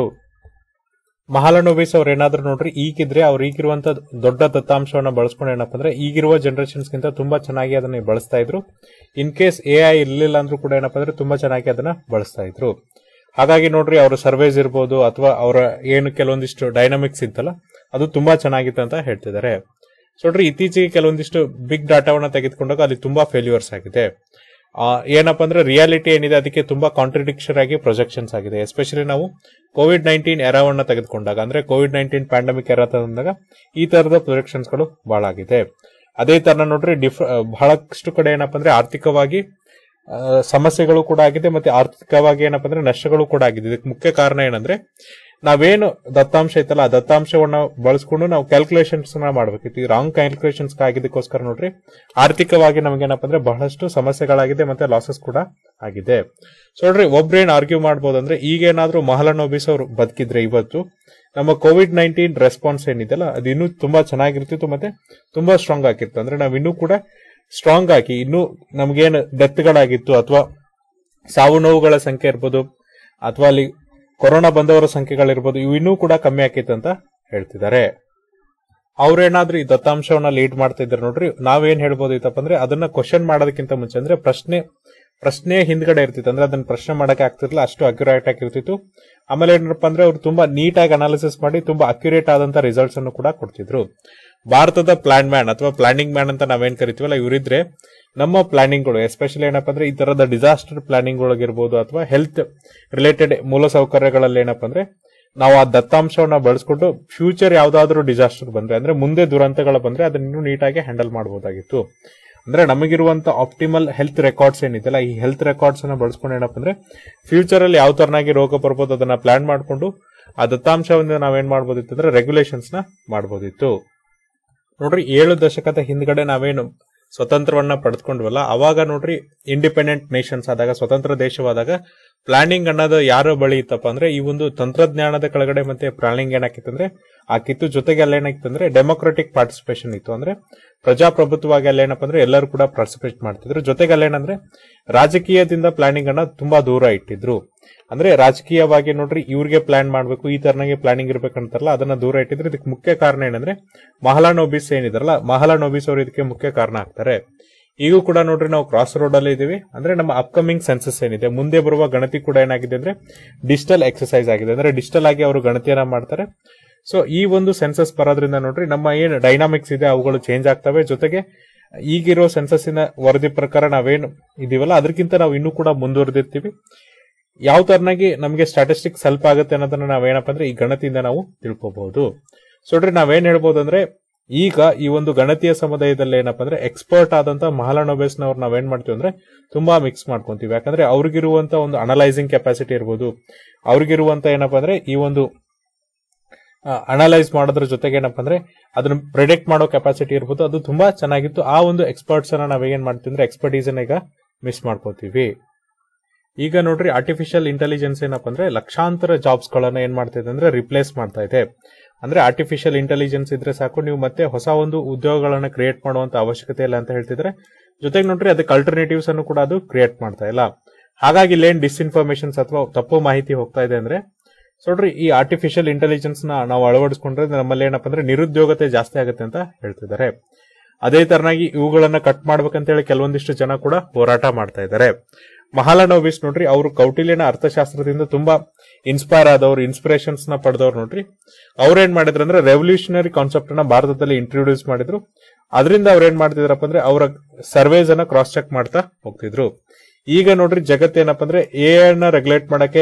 ಮಹಾಲನೋಬಿಸ್ ಅವ್ರು ಏನಾದ್ರು ನೋಡ್ರಿ ಈಗಿದ್ರೆ ಅವ್ರು ಈಗಿರುವಂತ ದೊಡ್ಡ ದತ್ತಾಂಶವನ್ನ ಬಳಸ್ಕೊಂಡು ಏನಪ್ಪ ಅಂದ್ರೆ ಈಗಿರುವ ಜನರೇಷನ್ಸ್ ಗಿಂತ ತುಂಬಾ ಚೆನ್ನಾಗಿ ಅದನ್ನ ಬಳಸ್ತಾ ಇದ್ರು ಇನ್ ಕೇಸ್ ಎ ಐ ಇರ್ಲಿಲ್ಲ ಅಂದ್ರೂ ಕೂಡ ಏನಪ್ಪ ಅಂದ್ರೆ ತುಂಬಾ ಚೆನ್ನಾಗಿ ಅದನ್ನ ಬಳಸ್ತಾ ಇದ್ರು ಹಾಗಾಗಿ ನೋಡ್ರಿ ಅವ್ರ ಸರ್ವೇಸ್ ಇರ್ಬೋದು ಅಥವಾ ಅವರ ಏನು ಕೆಲವೊಂದಿಷ್ಟು ಡೈನಾಮಿಕ್ಸ್ ಇತ್ತಲ್ಲ ಅದು ತುಂಬಾ ಚೆನ್ನಾಗಿತ್ತು ಅಂತ ಹೇಳ್ತಿದ್ದಾರೆ ಸೊ ನೋಡ್ರಿ ಇತ್ತೀಚೆಗೆ ಕೆಲವೊಂದಿಷ್ಟು ಬಿಗ್ ಡಾಟಾವನ್ನ ತೆಗೆದುಕೊಂಡಾಗ ಅಲ್ಲಿ ತುಂಬಾ ಫೇಲ್ಯೂರ್ಸ್ ಆಗಿದೆ ಆ, ಏನಪ್ಪಾ ಅಂದ್ರೆ ರಿಯಾಲಿಟಿ ಏನಿದೆ ಅದಕ್ಕೆ ತುಂಬಾ ಕಾಂಟ್ರಡಿಕ್ಷನ್ ಆಗಿ ಪ್ರೊಜೆಕ್ಷನ್ಸ್ ಆಗಿದೆ ಎಸ್ಪೆಷಲಿ ನಾವು ಕೋವಿಡ್ ನೈನ್ಟೀನ್ ಎರವನ್ನ ತೆಗೆದುಕೊಂಡಾಗ ಅಂದ್ರೆ ಕೋವಿಡ್ ನೈನ್ಟೀನ್ ಪ್ಯಾಂಡಮಿಕ್ ಎರ ತಂದಾಗ ಈ ತರದ ಪ್ರೊಜೆಕ್ಷನ್ಸ್ ಗಳು ಬಹಳ ಆಗಿದೆ ಅದೇ ತರ ನೋಡ್ರಿ ಡಿಫ್ ಬಹಳಷ್ಟು ಕಡೆ ಏನಪ್ಪಾ ಅಂದ್ರೆ ಆರ್ಥಿಕವಾಗಿ ಆ, ಸಮಸ್ಯೆಗಳು ಕೂಡ ಆಗಿದೆ ಮತ್ತೆ ಆರ್ಥಿಕವಾಗಿ ಏನಪ್ಪಾ ಅಂದ್ರೆ ನಷ್ಟಗಳು ಕೂಡ ಆಗಿದೆ ಇದಕ್ಕೆ ಮುಖ್ಯ ಕಾರಣ ಏನಂದ್ರೆ ನಾವೇನು ದತ್ತಾಂಶ ಐತಲ್ಲ ಆ ದತ್ತಾಂಶವನ್ನ ಬಳಸ್ಕೊಂಡು ನಾವು ಕ್ಯಾಲ್ಕುಲೇಷನ್ಸ್ ನ ಮಾಡ್ಬೇಕಿತ್ತು ಈ ರಾಂಗ್ ಕ್ಯಾಲ್ಕುಲೇಷನ್ಸ್ ಆಗಿದ್ದಕ್ಕೋಸ್ಕರ ನೋಡ್ರಿ ಆರ್ಥಿಕವಾಗಿ ನಮಗೇನಪ್ಪ ಅಂದ್ರೆ ಬಹಳಷ್ಟು ಸಮಸ್ಯೆಗಳಾಗಿದೆ ಮತ್ತೆ ಲಾಸಸ್ ಕೂಡ ಆಗಿದೆ ಸೊ ನೋಡ್ರಿ ಒಬ್ರೇನ್ ಆರ್ಗ್ಯೂ ಮಾಡ್ಬೋದು ಅಂದ್ರೆ ಈಗೇನಾದ್ರೂ ಮಹಲನೋಬಿಸ್ ಅವರು ಬದುಕಿದ್ರೆ ಇವತ್ತು ನಮ್ಮ ಕೋವಿಡ್ ನೈನ್ಟೀನ್ ರೆಸ್ಪಾನ್ಸ್ ಏನಿದೆಯಲ್ಲ ಅದು ಇನ್ನೂ ತುಂಬಾ ಚೆನ್ನಾಗಿರ್ತಿತ್ತು ಮತ್ತೆ ತುಂಬಾ ಸ್ಟ್ರಾಂಗ್ ಆಗಿತ್ತು ಅಂದ್ರೆ ನಾವ್ ಇನ್ನೂ ಕೂಡ ಸ್ಟ್ರಾಂಗ್ ಆಗಿ ಇನ್ನೂ ನಮ್ಗೇನು ಡೆತ್ಗಳಾಗಿತ್ತು ಅಥವಾ ಸಾವು ನೋವುಗಳ ಸಂಖ್ಯೆ ಇರ್ಬೋದು ಅಥವಾ ಅಲ್ಲಿ ಕೊರೋನಾ ಬಂದವರ ಸಂಖ್ಯೆಗಳಿರ್ಬೋದು ಇವು ಇನ್ನೂ ಕೂಡ ಕಮ್ಮಿ ಆಕೈತೆ ಅಂತ ಹೇಳ್ತಿದ್ದಾರೆ ಅವ್ರೇನಾದ್ರೂ ಈ ದತ್ತಾಂಶವನ್ನ ಲೀಡ್ ಮಾಡ್ತಾ ಇದ್ರೆ ನೋಡ್ರಿ ನಾವೇನ್ ಹೇಳ್ಬೋದಿತ್ತಪ್ಪ ಅಂದ್ರೆ ಅದನ್ನ ಕ್ವಶನ್ ಮಾಡೋದಕ್ಕಿಂತ ಮುಂಚೆ ಅಂದ್ರೆ ಪ್ರಶ್ನೆ ಪ್ರಶ್ನೆ ಹಿಂದ್ಗಡೆ ಇರ್ತಿತ್ತು ಅಂದ್ರೆ ಅದನ್ನ ಪ್ರಶ್ನೆ ಮಾಡಕ್ಕೆ ಆಗ್ತಿರ್ಲಿಲ್ಲ ಅಷ್ಟು ಅಕ್ಯುರೇಟ್ ಆಗಿರ್ತಿತ್ತು ಆಮೇಲೆ ಏನಪ್ಪ ಅಂದ್ರೆ ಅವ್ರು ತುಂಬಾ ನೀಟಾಗಿ ಅನಾಲಿಸಿಸ್ ಮಾಡಿ ತುಂಬಾ ಅಕ್ಯುರೇಟ್ ಆದಂತ ರಿಸಲ್ಟ್ಸ್ ಅನ್ನು ಕೂಡ ಕೊಡ್ತಿದ್ರು ಭಾರತದ ಪ್ಲಾನ್ ಮ್ಯಾನ್ ಅಥವಾ ಪ್ಲಾನಿಂಗ್ ಮ್ಯಾನ್ ಅಂತ ನಾವೇನ್ ಕರಿತೀವಲ್ಲ ಇವರಿದ್ರೆ ನಮ್ಮ ಪ್ಲಾನಿಂಗ್ಗಳು ಎಸ್ಪೆಷಲಿ ಏನಪ್ಪ ಅಂದ್ರೆ ಈ ತರದ ಡಿಸಾಸ್ಟರ್ ಪ್ಲಾನಿಂಗ್ ಒಳಗಿರ್ಬೋದು ಅಥವಾ ಹೆಲ್ತ್ ರಿಲೇಟೆಡ್ ಮೂಲಸೌಕರ್ಯಗಳಲ್ಲಿ ಏನಪ್ಪ ಅಂದ್ರೆ ನಾವು ಆ ದತ್ತಾಂಶವನ್ನ ಬಳಸ್ಕೊಂಡು ಫ್ಯೂಚರ್ ಯಾವ್ದಾದ್ರು ಡಿಸಾಸ್ಟರ್ ಬಂದ್ರೆ ಅಂದ್ರೆ ಮುಂದೆ ದುರಂತಗಳು ಬಂದ್ರೆ ಅದನ್ನ ಇನ್ನೂ ನೀಟಾಗಿ ಹ್ಯಾಂಡಲ್ ಮಾಡಬಹುದಾಗಿತ್ತು ಅಂದ್ರೆ ನಮಗಿರುವಂತ ಆಪ್ಟಿಮಲ್ ಹೆಲ್ತ್ ರೆಕಾರ್ಡ್ಸ್ ಏನಿದೆಯಲ್ಲ ಈ ಹೆಲ್ತ್ ರೆಕಾರ್ಡ್ಸ್ ಅನ್ನ ಬಳಸ್ಕೊಂಡು ಏನಪ್ಪ ಅಂದ್ರೆ ಫ್ಯೂಚರ್ ಅಲ್ಲಿ ಯಾವ ತರನಾಗಿ ರೋಗ ಬರ್ಬೋದು ಅದನ್ನ ಪ್ಲಾನ್ ಮಾಡ್ಕೊಂಡು ಆ ದತ್ತಾಂಶವನ್ನು ನಾವೇನ್ ಮಾಡ್ಬೋದಿತ್ತು ಅಂದ್ರೆ ರೆಗ್ಯುಲೇಷನ್ಸ್ ನ ಮಾಡ್ಬೋದಿತ್ತು ನೋಡ್ರಿ ಏಳು ದಶಕದ ಹಿಂದ್ಗಡೆ ನಾವೇನು ಸ್ವತಂತ್ರವನ್ನ ಪಡೆದುಕೊಂಡ್ವಲ್ಲ ಅವಾಗ ನೋಡ್ರಿ ಇಂಡಿಪೆಂಡೆಂಟ್ ನೇಷನ್ಸ್ ಆದಾಗ ಸ್ವತಂತ್ರ ದೇಶವಾದಾಗ ಪ್ಲಾನಿಂಗ್ ಅನ್ನೋದು ಯಾರ ಬಳಿ ಇತ್ತಪ್ಪ ಅಂದ್ರೆ ಈ ಒಂದು ತಂತ್ರಜ್ಞಾನದ ಕೆಳಗಡೆ ಮತ್ತೆ ಪ್ಲಾನಿಂಗ್ ಏನಾಕಿತ್ತು ಅಂದ್ರೆ ಆಕಿತ್ತು ಜೊತೆಗೆ ಅಲ್ಲಿ ಏನಾಗಿತ್ತು ಅಂದ್ರೆ ಡೆಮೊಕ್ರೆಟಿಕ್ ಪಾರ್ಟಿಸಿಪೇಷನ್ ಇತ್ತು ಅಂದ್ರೆ ಪ್ರಜಾಪ್ರಭುತ್ವವಾಗಿ ಅಲ್ಲಿ ಏನಪ್ಪ ಅಂದ್ರೆ ಎಲ್ಲರೂ ಕೂಡ ಪಾರ್ಟಿಸಿಪೇಟ್ ಮಾಡ್ತಿದ್ರು ಜೊತೆಗೆ ಅಲ್ಲೇನಂದ್ರೆ ರಾಜಕೀಯದಿಂದ ಪ್ಲಾನಿಂಗ್ ಅನ್ನ ತುಂಬಾ ದೂರ ಇಟ್ಟಿದ್ರು ಅಂದ್ರೆ ರಾಜಕೀಯವಾಗಿ ನೋಡ್ರಿ ಇವ್ರಿಗೆ ಪ್ಲಾನ್ ಮಾಡಬೇಕು ಈ ತರನಾಗಿ ಪ್ಲಾನಿಂಗ್ ಇರ್ಬೇಕಂತಾರಲ್ಲ ಅದನ್ನ ದೂರ ಇಟ್ಟಿದ್ರೆ ಇದಕ್ಕೆ ಮುಖ್ಯ ಕಾರಣ ಏನಂದ್ರೆ ಮಹಲಾನೋಬಿಸ್ ಏನಿದಾರಲ್ಲ ಮಹಲಾನೋಬಿಸ್ ಅವರು ಇದಕ್ಕೆ ಮುಖ್ಯ ಕಾರಣ ಆಗ್ತಾರೆ ಈಗೂ ಕೂಡ ನೋಡ್ರಿ ನಾವು ಕ್ರಾಸ್ ರೋಡ್ ಅಲ್ಲಿ ಇದೀವಿ ಅಂದ್ರೆ ನಮ್ಮ ಅಪ್ಕಮಿಂಗ್ ಸೆನ್ಸಸ್ ಏನಿದೆ ಮುಂದೆ ಬರುವ ಗಣತಿ ಕೂಡ ಏನಾಗಿದೆ ಅಂದ್ರೆ ಡಿಜಿಟಲ್ ಎಕ್ಸರ್ಸೈಸ್ ಆಗಿದೆ ಅಂದ್ರೆ ಡಿಜಿಟಲ್ ಆಗಿ ಅವರು ಗಣತಿಯನ್ನ ಮಾಡ್ತಾರೆ ಸೊ ಈ ಒಂದು ಸೆನ್ಸಸ್ ಬರೋದ್ರಿಂದ ನೋಡ್ರಿ ನಮ್ಮ ಏನ್ ಡೈನಾಮಿಕ್ಸ್ ಇದೆ ಅವುಗಳು ಚೇಂಜ್ ಆಗ್ತವೆ ಜೊತೆಗೆ ಈಗಿರೋ ಸೆನ್ಸಸ್ಸಿನ ವರದಿ ಪ್ರಕಾರ ನಾವೇನು ಇದೀವಲ್ಲ ಅದಕ್ಕಿಂತ ನಾವು ಇನ್ನೂ ಕೂಡ ಮುಂದುವರೆದಿರ್ತೀವಿ ಯಾವ ತರನಾಗಿ ನಮಗೆ ಸ್ಟಾಟಿಸ್ಟಿಕ್ಸ್ ಹೆಲ್ಪ್ ಆಗುತ್ತೆ ಅನ್ನೋದನ್ನ ನಾವೇನಪ್ಪ ಅಂದ್ರೆ ಈ ಗಣತಿಯಿಂದ ನಾವು ತಿಳ್ಕೊಬಹುದು ಸೊ ನೋಡ್ರಿ ನಾವೇನ್ ಹೇಳ್ಬೋದು ಅಂದ್ರೆ ಈಗ ಈ ಒಂದು ಗಣತಿಯ ಸಮುದಾಯದಲ್ಲಿ ಏನಪ್ಪ ಅಂದ್ರೆ ಎಕ್ಸ್ಪರ್ಟ್ ಆದಂತ ಮಹಾಲಾನೋಬೇಸ್ ನವ್ರು ನಾವೇನ್ ಮಾಡ್ತೀವಿ ಅಂದ್ರೆ ತುಂಬಾ ಮಿಕ್ಸ್ ಮಾಡ್ಕೊಂತೀವಿ ಯಾಕಂದ್ರೆ ಅವ್ರಿಗಿರುವಂತ ಒಂದು ಅನಲೈಸಿಂಗ್ ಕೆಪಾಸಿಟಿ ಇರ್ಬೋದು ಅವ್ರಿಗಿರುವಂತ ಏನಪ್ಪ ಅಂದ್ರೆ ಈ ಒಂದು ಅನಲೈಸ್ ಮಾಡೋದ್ರ ಜೊತೆಗೆ ಏನಪ್ಪ ಅಂದ್ರೆ ಅದನ್ನ ಪ್ರಿಡಿಕ್ಟ್ ಮಾಡೋ ಕೆಪಾಸಿಟಿ ಇರ್ಬೋದು ಅದು ತುಂಬಾ ಚೆನ್ನಾಗಿತ್ತು ಆ ಒಂದು ಎಕ್ಸ್ಪರ್ಟ್ಸ್ ಅನ್ನ ನಾವೇನ್ ಮಾಡ್ತೀವಿ ಅಂದ್ರೆ ಎಕ್ಸ್ಪರ್ಟೀಸ್ ಅನ್ನ ಈಗ ಮಿಸ್ ಮಾಡ್ಕೋತೀವಿ ಈಗ ನೋಡ್ರಿ ಆರ್ಟಿಫಿಷಿಯಲ್ ಇಂಟೆಲಿಜೆನ್ಸ್ ಏನಪ್ಪ ಅಂದ್ರೆ ಲಕ್ಷಾಂತರ ಜಾಬ್ಸ್ ಗಳನ್ನ ಏನ್ ಮಾಡ್ತಾ ಇದೆ ಅಂದ್ರೆ ರಿಪ್ಲೇಸ್ ಮಾಡ್ತಾ ಇದೆ ಅಂದ್ರೆ ಆರ್ಟಿಫಿಷಿಯಲ್ ಇಂಟೆಲಿಜೆನ್ಸ್ ಇದ್ರೆ ಸಾಕು ನೀವು ಮತ್ತೆ ಹೊಸ ಒಂದು ಉದ್ಯೋಗಗಳನ್ನ ಕ್ರಿಯೇಟ್ ಮಾಡುವಂತ ಅವಶ್ಯಕತೆ ಇಲ್ಲ ಅಂತ ಹೇಳ್ತಿದ್ರೆ ಜೊತೆಗೆ ನೋಡ್ರಿ ಅದಕ್ಕೆ ಅಲ್ಟರ್ನೇಟಿವ್ಸ್ ಅನ್ನು ಕೂಡ ಅದು ಕ್ರಿಯೇಟ್ ಮಾಡ್ತಾ ಇಲ್ಲ ಹಾಗಾಗಿ ಇಲ್ಲೇನ್ ಡಿಸ್ಇನ್ಫಾರ್ಮೇಶನ್ಸ್ ಅಥವಾ ತಪ್ಪು ಮಾಹಿತಿ ಹೋಗ್ತಾ ಇದೆ ಅಂದ್ರೆ ಸೊ ನೋಡ್ರಿ ಈ ಆರ್ಟಿಫಿಷಿಯಲ್ ಇಂಟೆಲಿಜೆನ್ಸ್ ನ ನಾವು ಅಳವಡಿಸ್ಕೊಂಡ್ರೆ ನಮ್ಮಲ್ಲಿ ಏನಪ್ಪ ಅಂದ್ರೆ ನಿರುದ್ಯೋಗತೆ ಜಾಸ್ತಿ ಆಗುತ್ತೆ ಅಂತ ಹೇಳ್ತಿದ್ದಾರೆ ಅದೇ ತರನಾಗಿ ಇವುಗಳನ್ನ ಕಟ್ ಮಾಡ್ಬೇಕಂತ ಹೇಳಿ ಕೆಲವೊಂದಿಷ್ಟು ಜನ ಕೂಡ ಹೋರಾಟ ಮಾಡ್ತಾ ಇದ್ದಾರೆ ಮಹಾಲನೋಬಿಸ್ ನೋಡ್ರಿ ಅವರು ಕೌಟಿಲ್ಯನ ಅರ್ಥಶಾಸ್ತ್ರದಿಂದ ತುಂಬಾ ಇನ್ಸ್ಪೈರ್ ಆದವ್ರು ಇನ್ಸ್ಪಿರೇಷನ್ಸ್ ನ ಪಡೆದವ್ರು ನೋಡ್ರಿ ಅವ್ರೇನ್ ಮಾಡಿದ್ರು ಅಂದ್ರೆ ರೆವಲ್ಯೂಷನರಿ ಕಾನ್ಸೆಪ್ಟ್ ನ ಭಾರತದಲ್ಲಿ ಇಂಟ್ರೊಡ್ಯೂಸ್ ಮಾಡಿದ್ರು ಅದರಿಂದ ಅವ್ರ ಏನ್ ಮಾಡ್ತಿದ್ರಪ್ಪ ಅಂದ್ರೆ ಅವರ ಸರ್ವೇಸ್ ಅನ್ನ ಕ್ರಾಸ್ ಚೆಕ್ ಮಾಡ್ತಾ ಹೋಗ್ತಿದ್ರು ಈಗ ನೋಡ್ರಿ ಜಗತ್ತೇನಪ್ಪ ಅಂದ್ರೆ ಎ ನ ರೆಗ್ಯುಲೇಟ್ ಮಾಡಕ್ಕೆ